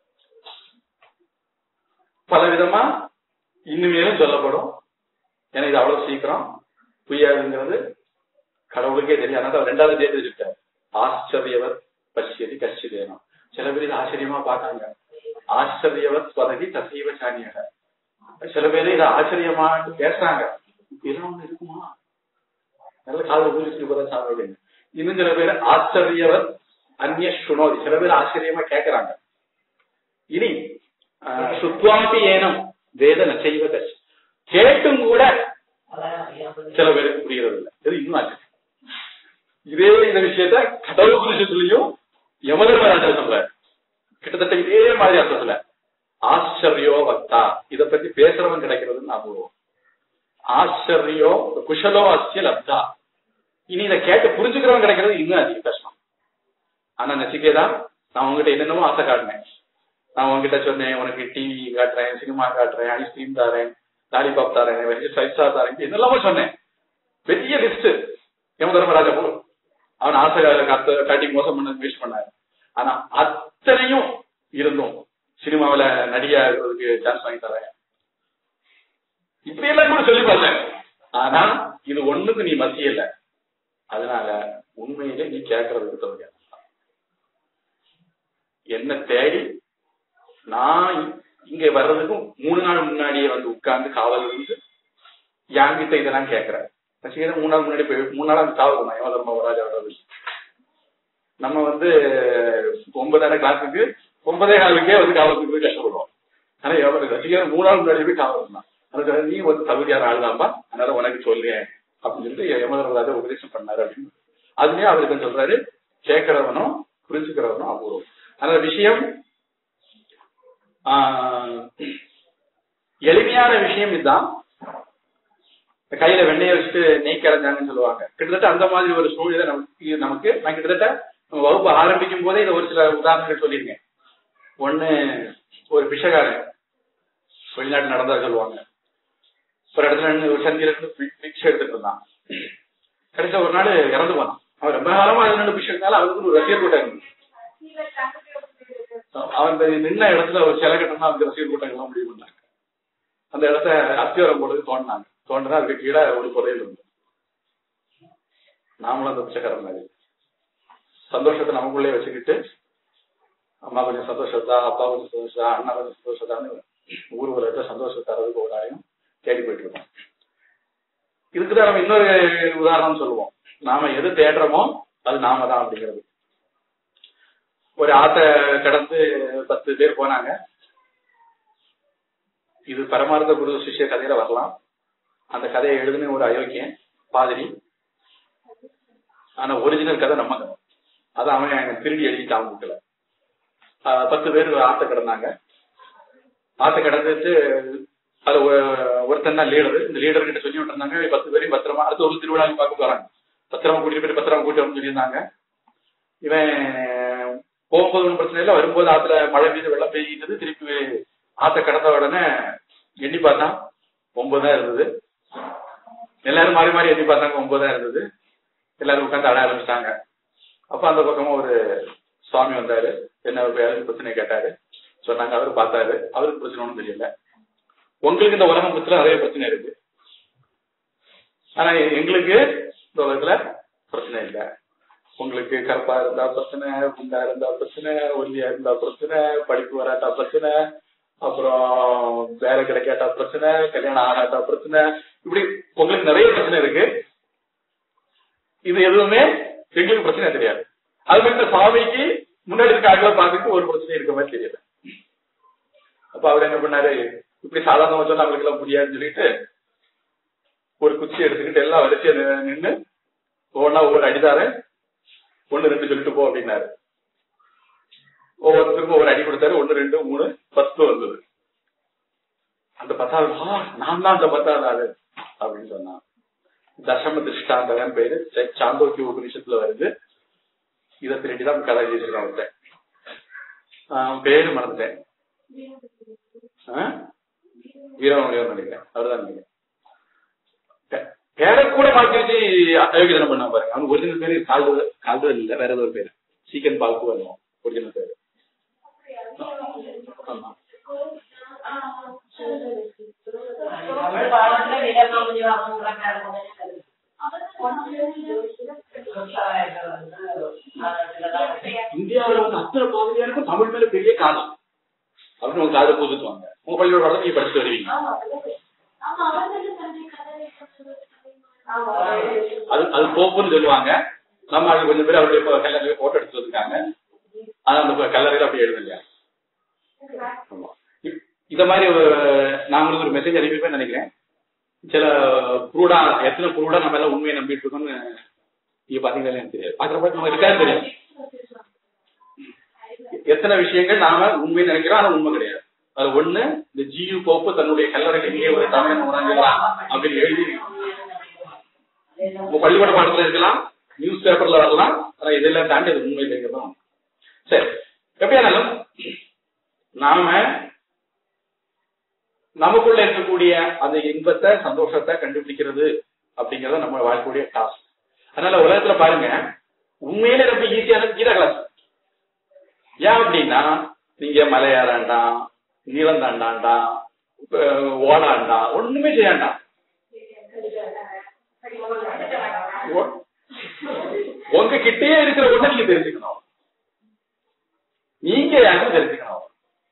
பல விதமா இன்னுமேலும் சொல்லப்படும் ஏன்னா இது அவ்வளவு சீக்கிரம் புரியாதுங்கிறது கடவுளுக்கே தெரியும் அதனால அவர் ரெண்டாவது தேதி இருக்கார் ஆச்சரியவர் பசியதி கஷ்டிதேனம் சில பேர் இது ஆச்சரியமா பார்த்தாங்க ஆச்சரியவர் ஸ்வதகி தசைவ சாணியக சில பேர் இது ஆச்சரியமான்னு பேசுறாங்க இதெல்லாம் ஒண்ணு இருக்குமா நல்ல காதல பூஜிச்சுட்டு போற சாமி அப்படின்னு. இன்னும் சில பேர் ஆச்சரியவர் அந்நிய சுனோதி சில பேர் ஆச்சரியமா கேட்கறாங்க இனி ஆஹ், சுத்வாபி ஏனம் வேத நச்சைவ கஷ் கேட்டும் கூட அதான் அறியாமல் சில பேருக்கு புரிகிறது இல்லை இது இன்னும் ஆச்சரியம் இதே இந்த விஷயத்த கடவுள் புருஷத்துலயும் யமதர்மராஜா சொல்றாரு கிட்டத்தட்ட இதே மாதிரி அர்த்தத்துல ஆச்சரியோ வக்தா இத பத்தி பேசுறவன் கிடைக்கிறதுன்னு ஞாபகம் ஆச்சரியோ குஷலோ அஸ்ய லப்தா இனி இதை கேட்டு புரிஞ்சுக்கிறவன் கிடைக்கிறது இன்னும் அதிக கஷ்டம் ஆனா நச்சிகேதா நான் உங்ககிட்ட என்னென்னமோ ஆசை காட்டினேன் நான் உங்ககிட்ட சொன்னேன் உனக்கு டிவி காட்டுறேன் சினிமா காட்டுறேன் ஐஸ்கிரீம் தரேன் லாலிபாப் தரேன் வெஜ் ஃபைவ் ஸ்டார் தரேன் என்னெல்லாமோ சொன்னேன் பெரிய லிஸ்ட் யம தர்மராஜா போல அவன் ஆசை காத்த காட்டி மோசம் பண்ண முயற்சி பண்ணாரு ஆனா அத்தனையும் இருந்தும் சினிமாவுல நடிகா இருக்கிறதுக்கு சான்ஸ் வாங்கி தரேன் இப்படி எல்லாம் கூட சொல்லி பார்த்தேன் ஆனா இது ஒண்ணுக்கு நீ மசியல அதனால உண்மையிலே நீ கேட்கறதுக்கு தகுதியா என்ன தேடி நான் இங்க வர்றதுக்கும் மூணு நாள் முன்னாடியே வந்து உட்கார்ந்து காவல் இருந்து என்கிட்ட இதெல்லாம் கேட்கிறேன் நச்சிகேதன் மூணு நாள் முன்னாடி போய் மூணு நாள் அந்த காவல் தான் யமதர்ம ராஜா வர்றது நம்ம வந்து ஒன்பதாயிர கிளாஸுக்கு ஒன்பதே காலுக்கே வந்து காவலுக்கு போய் கஷ்டப்படுவோம் ஆனா எவ்வளவு ரசிகர் மூணு நாள் முன்னாடி போய் காவல் இருந்தான் அதுக்கு நீ வந்து தகுதியான ஆள் தான்ப்பா அதனால உனக்கு சொல்றேன் அப்படின்னு சொல்லிட்டு யமதர்மராஜா உபதேசம் பண்ணாரு அப்படின்னு அதுலயே அவருக்கு சொல்றாரு கேட்கிறவனும் புரிஞ்சுக்கிறவனும் அபூர்வம் அந்த விஷயம் ஆஹ், எளிமையான விஷயம் இதுதான் கையில வெண்ணெயை வச்சுட்டு நெய் கரைஞ்சாங்கன்னு சொல்லுவாங்க கிட்டத்தட்ட அந்த மாதிரி ஒரு சூழ்நிலை நமக்கு நமக்கு நான் கிட்டத்தட்ட நம்ம வகுப்பு ஆரம்பிக்கும் போதே இதை ஒரு சில உதாரணங்கள் சொல்லியிருக்கேன் ஒண்ணு ஒரு பிச்சைக்காரன் வெளிநாட்டு நடந்தா சொல்லுவாங்க ஒரு இடத்துல நின்னு ஒரு சந்தியில இருந்து பி- பிச்சை எடுத்துட்டு இருந்தான் கடைசியா ஒரு நாள் இறந்து போனான் அவன் ரொம்ப காலமா அது நின்று பிச்சை எடுத்தாலும் அவருக்கு ஒரு ரசிகர் கூட்டம் இருந்தது. அவன் இந்த நின்ன இடத்துல ஒரு சிலை கட்டணும் அதுக்கு ரசிகர் கூட்டங்கள்லாம் முடிவு பண்ணாங்க அந்த இடத்த அத்தியோரம் போட்டு தோண்டினாங்க தோண்டினா அதுக்கு கீழே ஒரு புதையல் இருந்து நாமளும் அந்த பிச்சைக்காரன் மாதிரி சந்தோஷத்தை நமக்குள்ளே வச்சுக்கிட்டு அம்மா கொஞ்சம் சந்தோஷத்தா அப்பா கொஞ்சம் சந்தோஷத்தா அண்ணா கொஞ்சம் சந்தோஷத்தான்னு ஊர் உலகத்தை சந்தோஷத்தை தரதுக்கு ஒரு ஆளையும் தேடி போயிட்டு இருக்கோம் இதுக்கு தான் நம்ம இன்னொரு உதாரணம் சொல்லுவோம் நாம எது தேடுறோமோ அது நாம தான் அப்படிங்கிறது ஒரு ஆத்த கடந்து பத்து பேர் போனாங்க இது பரமார்த்த குரு சிஷ்ய கதையில வரலாம் அந்த கதையை எழுதுன ஒரு அயோக்கியன் பாதிரி ஆனா ஒரிஜினல் கதை நம்ம கதை அதை அவன் திருடி எழுதிட்டான் புக்கில் ஆஹ், பத்து பேர் ஆத்த கிடந்தாங்க ஆத்த கிடந்துட்டு அது ஒ- ஒருத்தன் தான் லீடர் இந்த லீடர் கிட்ட சொல்லி விட்டுருந்தாங்க பத்து பேரையும் பத்திரமா அடுத்த ஒரு திருவிழாவுக்கு பார்க்க போறாங்க பத்திரமா கூட்டிட்டு போய் பத்திரமா கூட்டி வரணும்னு சொல்லியிருந்தாங்க இவன் போகும்போது ஒன்றும் பிரச்சனை இல்லை வரும்போது ஆத்துல மழை பெய்து வெள்ளம் பெய்யுது திருப்பி ஆத்த கடந்த உடனே எண்ணி பார்த்தான் ஒன்பதா இருந்தது எல்லாரும் மாறி மாறி எண்ணி பார்த்தாங்க ஒன்பதா இருந்தது எல்லாரும் உட்காந்து அட ஆரம்பிச்சிட்டாங்க அப்ப அந்த பக்கமா ஒரு சுவாமி வந்தாரு என்ன பேருக்கு பிரச்சனை கேட்டாரு சொன்னாங்க அவரு பார்த்தாரு அவருக்கு பிரச்சனை ஒன்றும் தெரியல உங்களுக்கு இந்த உலகம் பத்தில நிறைய பிரச்சனை இருக்கு ஆனா எங்களுக்கு இந்த உலகத்துல பிரச்சனை இல்லை உங்களுக்கு கருப்பா இருந்தா பிரச்சனை குண்டா இருந்தா பிரச்சனை ஒல்லியா இருந்தா பிரச்சனை படிப்பு வராட்டா பிரச்சனை அப்புறம் வேலை கிடைக்காட்டா பிரச்சனை கல்யாணம் ஆகாட்டா பிரச்சனை இப்படி உங்களுக்கு நிறைய பிரச்சனை இருக்கு இது எதுவுமே எங்களுக்கு பிரச்சனை தெரியாது அது மாதிரி இந்த சுவாமிக்கு முன்னாடி இருக்க ஆட்களை பார்த்துட்டு ஒரு பிரச்சனை இருக்க மாதிரி தெரியல அப்ப அவர் என்ன பண்ணாரு இப்படி சாதாரணமா சொன்னா அவங்களுக்கு எல்லாம் புரியாதுன்னு சொல்லிட்டு ஒரு குச்சி எடுத்துக்கிட்டு எல்லாம் வரிசையா நின்னு- நின்னு ஒவ்வொன்னா ஒவ்வொரு அடிதாரு ஒண்ணு ரெண்டு சொல்லிட்டு போ அப்படின்னாரு ஒவ்வொருத்தருக்கும் ஒரு அடி கொடுத்தாரு ஒண்ணு ரெண்டு மூணு பத்து வந்தது அந்த பத்தாவது ஆ, நான் தான் அந்த பத்தாவது ஆளு அப்படின்னு சொன்னான் தசம திருஷ்டாந்தகன் பேரு ச- சாந்தோக்கிய உபநிஷத்துல வருது இதை திருட்டி தான் கதை எழுதியிருக்கான் ஒருத்தன் ஆஹ் பேரு மறந்துட்டேன் வீரமணியர் நினைக்கிறேன் அவர்தான் நினைக்கிறேன் பே- பேரை கூட மாத்தி வச்சு அயோக்கியதனம் பண்ண பாருங்க அவனுக்கு ஒரிஜினல் பேரு கால்டு கால்டுவல் இல்ல வேற ஏதோ ஒரு பேரு சீக்கன் பால்கு வரணும் ஒரிஜினல் பேரு ஆமா தமிழ் பாடத்துல வீரமாமுனி வாசம் இந்தியாவுல வந்து அத்தனை பாதிரியாருக்கும் தமிழ் மேல பெரிய காலம் அப்படின்னு உங்க காதை பூசுவாங்க உங்க பள்ளியோட பாடத்தை நீங்க படிச்சுட்டு வருவீங்க அது அது போப்புன்னு சொல்லுவாங்க நம்ம அது கொஞ்சம் பேர் அவருடைய கல்லறையில போட்டோ எடுத்து வந்திருக்காங்க ஆனா அந்த கல்லறையில அப்படி எழுதலையா ஆமா. இப்- இத மாதிரி ஒரு நான் உங்களுக்கு ஒரு மெசேஜ் அனுப்பிப்பேன் நினைக்கிறேன் சில ப்ரூடா எத்தனை ப்ரூடா நம்ம எல்லாம் உண்மையை நம்பிட்டு இருக்கோம்னு நீங்க பாத்தீங்களா எனக்கு தெரியாது பாக்குறப்ப நம்ம இருக்காது தெரியும் எத்தனை விஷயங்கள் நாம உண்மை நினைக்கிறோம் ஆனா உண்மை கிடையாது அது ஒண்ணு இந்த ஜியு போப்பு தன்னுடைய கல்லறைக்கு இங்கே ஒரு தமிழன் உணர்ந்துக்கலாம் அப்படின்னு எழுதி உங்க பள்ளிக்கூட பாடத்துல இருக்கலாம் நியூஸ் பேப்பர்ல வரலாம் ஆனா இதெல்லாம் தாண்டி அது உண்மை இல்லைங்கிறதான் சரி எப்படியானாலும் நாம நமக்குள்ள இருக்கக்கூடிய அந்த இன்பத்தை சந்தோஷத்தை கண்டுபிடிக்கிறது அப்படிங்கறது நம்ம வாழ்க்கையுடைய டாஸ்க் அதனால உலகத்துல பாருங்க உண்மையிலே ரொம்ப ஈஸியான கீதா கிளாஸ் ஏன் அப்படின்னா நீங்க மலையாறாண்டாம் நீளம் தாண்டாண்டாம் ஓடாண்டாம் ஒண்ணுமே செய்யாண்டாம் உ- உங்க கிட்டயே இருக்கிற ஒண்ணு நீங்க தெரிஞ்சுக்கணும் நீங்க யாரும் தெரிஞ்சுக்கணும்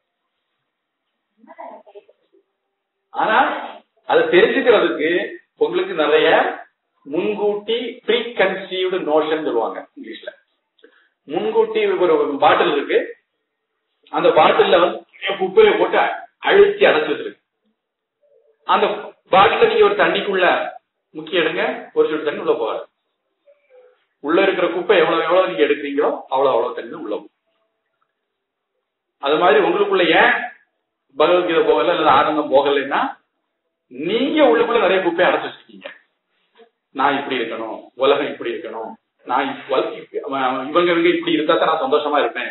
ஆனா அதை தெரிஞ்சுக்கிறதுக்கு உங்களுக்கு நிறைய முன்கூட்டி ப்ரீ கன்சீவ்டு நோஷன் சொல்லுவாங்க இங்கிலீஷ்ல முன்கூட்டி ஒரு பாட்டில் இருக்கு அந்த பாட்டில்ல வந்து குப்பையை போட்டு அழுத்தி அடைச்சு வச்சிருக்கு அந்த பாட்டில நீங்க ஒரு தண்ணிக்குள்ள முக்கி எடுங்க ஒரு சொட்டு தண்ணி உள்ள போகாது உள்ள இருக்கிற குப்பை எவ்வளவு எவ்வளவு நீங்க எடுக்கிறீங்களோ அவ்வளவு அவ்வளவு தண்ணி உள்ள போகும் அது மாதிரி உங்களுக்குள்ள ஏன் பகவத்கீதை போகல அல்லது ஆனந்தம் போகலைன்னா நீங்க உள்ளுக்குள்ள நிறைய குப்பையை அடைச்சு வச்சிருக்கீங்க நான் இப்படி இருக்கணும் உலகம் இப்படி இருக்கணும் நான் இப்ப- வல்- இப்ப- அவன் இவங்க இவங்க இப்படி இருந்தா தான் நான் சந்தோஷமா இருப்பேன்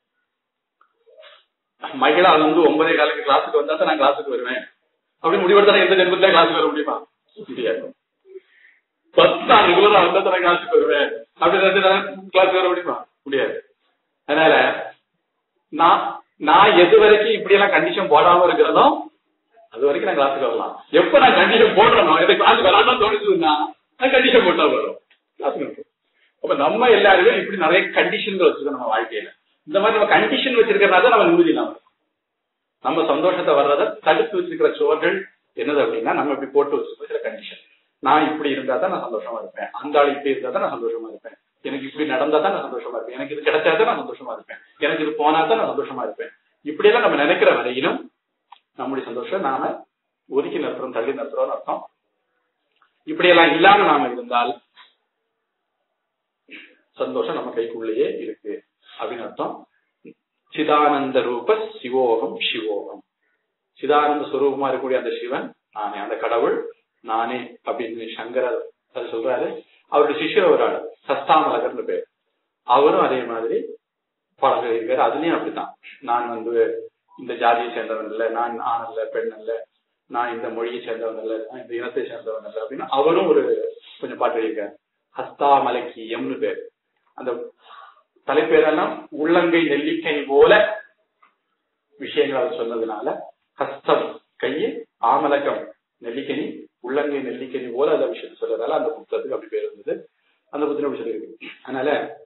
மகிழா அது வந்து ஒன்பதே காலுக்கு கிளாஸுக்கு வந்தா தான் நான் கிளாஸுக்கு வருவேன் அப்படின்னு முடிவெடுத்தா எந்த ஜென்மத்திலே கிளாஸுக்கு வர முடியுமா முடியாது பத்தாம் ரெகுலரா வந்தா தான் நான் கிளாஸுக்கு வருவேன் அப்படின்னு நான் கிளாஸுக்கு வர முடியுமா முடியாது அதனால நான் நான் எது வரைக்கும் இப்படி எல்லாம் கண்டிஷன் போடாம இருக்கிறதோ அது வரைக்கும் நான் கிளாஸுக்கு வரலாம் எப்ப நான் கண்டிஷன் போடுறனோ எனக்கு கிளாஸ் வராதான் தோணுச்சுன்னா நான் கண்டிஷன் போட்டா வரும் கிளாஸுக்கு இருக்கும். அப்ப நம்ம எல்லாருமே இப்படி நிறைய கண்டிஷன்கள் வச்சிருக்கோம் நம்ம வாழ்க்கையில இந்த மாதிரி நம்ம கண்டிஷன் வச்சிருக்கிறதா தான் நம்ம நிம்மதி இல்லாம இருக்கும். நம்ம சந்தோஷத்தை வர்றதை தடுத்து வச்சிருக்கிற சுவர்கள் என்னது அப்படின்னா நம்ம இப்படி போட்டு வச்சிருக்கோம் சில கண்டிஷன் நான் இப்படி இருந்தா தான் நான் சந்தோஷமா இருப்பேன் அந்த ஆள் இப்படி இருந்தா தான் நான் சந்தோஷமா இருப்பேன் எனக்கு இப்படி நடந்தா தான் நான் சந்தோஷமா இருப்பேன் எனக்கு இது கிடைச்சா தான் நான் சந்தோஷமா இருப்பேன் எனக்கு இது போனா தான் நான் சந்தோஷமா இருப்பேன் இப்படியெல்லாம் நம்ம நினைக்கிற வரையிலும் நம்முடைய சந்தோஷம் நாம ஒதுக்கி நிறுத்துறோம் தள்ளி நிறுத்துறோம்னு அர்த்தம் இப்படியெல்லாம் இல்லாம நாம இருந்தால் சந்தோஷம் நம்ம கைக்குள்ளேயே இருக்கு அப்படின்னு அர்த்தம் சிதா சிதானந்த ரூப சிவோகம் சிவோகம் சிதானந்த சுரூபமா இருக்கக்கூடிய அந்த சிவன் நானே அந்த கடவுள் நானே அப்படின்னு சங்கரர் அது சொல்றாரு அவருடைய சிஷ்யர் ஒரு ஆள் சஸ்தாமலகர்னு பேர் அவரும் அதே மாதிரி பழகிருக்காரு அதுலயும் அப்படித்தான் நான் வந்து இந்த ஜாதியை சேர்ந்தவன் இல்ல நான் ஆண் அல்ல பெண் அல்ல நான் இந்த மொழியை சேர்ந்தவன் அல்ல நான் இந்த இனத்தை சேர்ந்தவன் அல்ல அப்படின்னு அவரும் ஒரு கொஞ்சம் பாட்டு எழுதியிருக்காரு ஹஸ்தாமலக்கியம்னு பேர் அந்த தலைப்பேரெல்லாம் உள்ளங்கை நெல்லிக்கை போல விஷயங்கள் அவர் சொன்னதுனால ஹஸ்தம் கையை ஆமலகம் நெல்லிக்கனி உள்ளங்கை நெல்லிக்கனி போல அந்த விஷயத்தை சொல்றதால அந்த புத்தகத்துக்கு அப்படி பேர் இருந்தது அந்த புத்தகம் அப்படி சொல்லியிருக்கு அதனால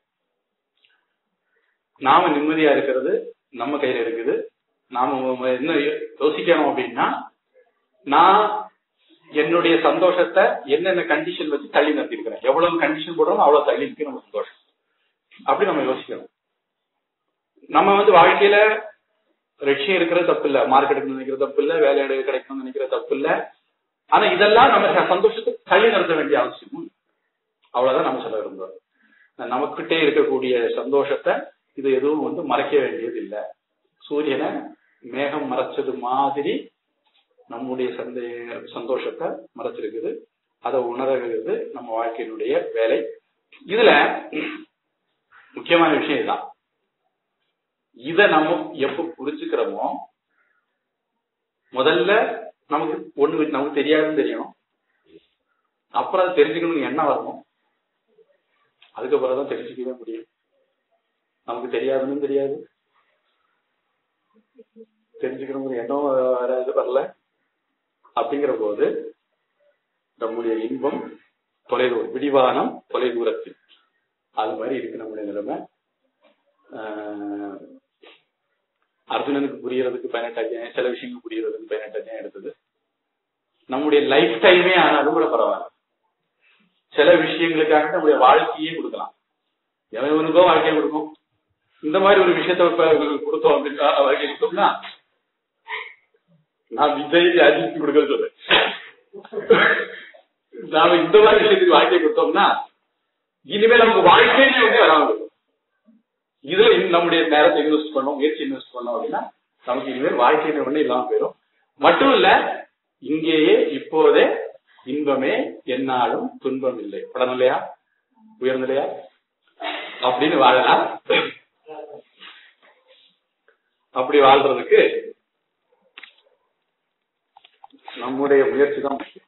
நாம நிம்மதியா இருக்கிறது நம்ம கையில இருக்குது நாம என்ன யோசிக்கணும் அப்படின்னா நான் என்னுடைய சந்தோஷத்தை என்னென்ன கண்டிஷன் வச்சு தள்ளி நிறுத்திருக்கிறேன் எவ்வளவு கண்டிஷன் போடுறோமோ அவ்வளவு தள்ளி இருக்கு நம்ம சந்தோஷம் அப்படி நம்ம யோசிக்கணும் நம்ம வந்து வாழ்க்கையில லட்சியம் இருக்கிறது தப்பு இல்ல மார்க்கெட்டுக்கு நினைக்கிற தப்பு இல்ல வேலையிட கிடைக்கணும்னு நினைக்கிற தப்பு இல்ல ஆனா இதெல்லாம் நம்ம சந்தோஷத்தை தள்ளி நிறுத்த வேண்டிய அவசியம் அவ்வளவுதான் நம்ம சொல்ல விரும்புறோம் நமக்கிட்டே இருக்கக்கூடிய சந்தோஷத்தை இது எதுவும் வந்து மறைக்க வேண்டியது இல்ல சூரியனை மேகம் மறைச்சது மாதிரி நம்முடைய சந்தே சந்தோஷத்தை மறைச்சிருக்குது அதை உணர்கிறது நம்ம வாழ்க்கையினுடைய வேலை இதுல முக்கியமான விஷயம் இதுதான் இத நம்ம எப்ப புரிஞ்சுக்கிறோமோ முதல்ல நமக்கு ஒண்ணு நமக்கு தெரியாதுன்னு தெரியணும் அப்புறம் அதை தெரிஞ்சுக்கணும்னு என்ன வரணும் அதுக்கப்புறம் தான் தெரிஞ்சுக்கவே முடியும் நமக்கு தெரியாதுன்னு தெரியாது தெரிஞ்சுக்கணுங்கிற எண்ணம் வராது வரல அப்படிங்கிற போது நம்முடைய இன்பம் தொலைதூரம் விடிவானம் தொலைதூரத்தில் அது மாதிரி இருக்கு நம்முடைய நிலைமை அர்ஜுனனுக்கு புரியறதுக்கு பதினெட்டு அத்தியாயம் சில விஷயங்கள் புரியறதுக்கு பதினெட்டு அத்தியாயம் எடுத்தது நம்முடைய லைஃப் டைமே ஆனாலும் கூட பரவாயில்ல சில விஷயங்களுக்காக நம்முடைய வாழ்க்கையே கொடுக்கலாம் எவனுக்கோ வாழ்க்கையை கொடுக்கும் இந்த மாதிரி ஒரு விஷயத்த கொடுத்தோம் அப்படின்னா வாழ்க்கை கொடுத்தோம்னா நான் விஜய் அஜித் கொடுக்க சொல்றேன் நாம இந்த மாதிரி விஷயத்துக்கு வாழ்க்கையை கொடுத்தோம்னா இனிமேல் நமக்கு வாழ்க்கையிலே வந்து வராமல் இருக்கும் இதுல நம்முடைய நேரத்தை இன்வெஸ்ட் பண்ணோம் முயற்சி இன்வெஸ்ட் பண்ணோம் அப்படின்னா நமக்கு இனிமேல் வாழ்க்கையில ஒண்ணு இல்லாம போயிடும் மட்டும் இல்ல இங்கேயே இப்போதே இன்பமே என்னாலும் துன்பம் இல்லை படம் இல்லையா உயர்நிலையா அப்படின்னு வாழலாம் அப்படி வாழ்றதுக்கு நம்முடைய முயற்சி தான் முக்கியம்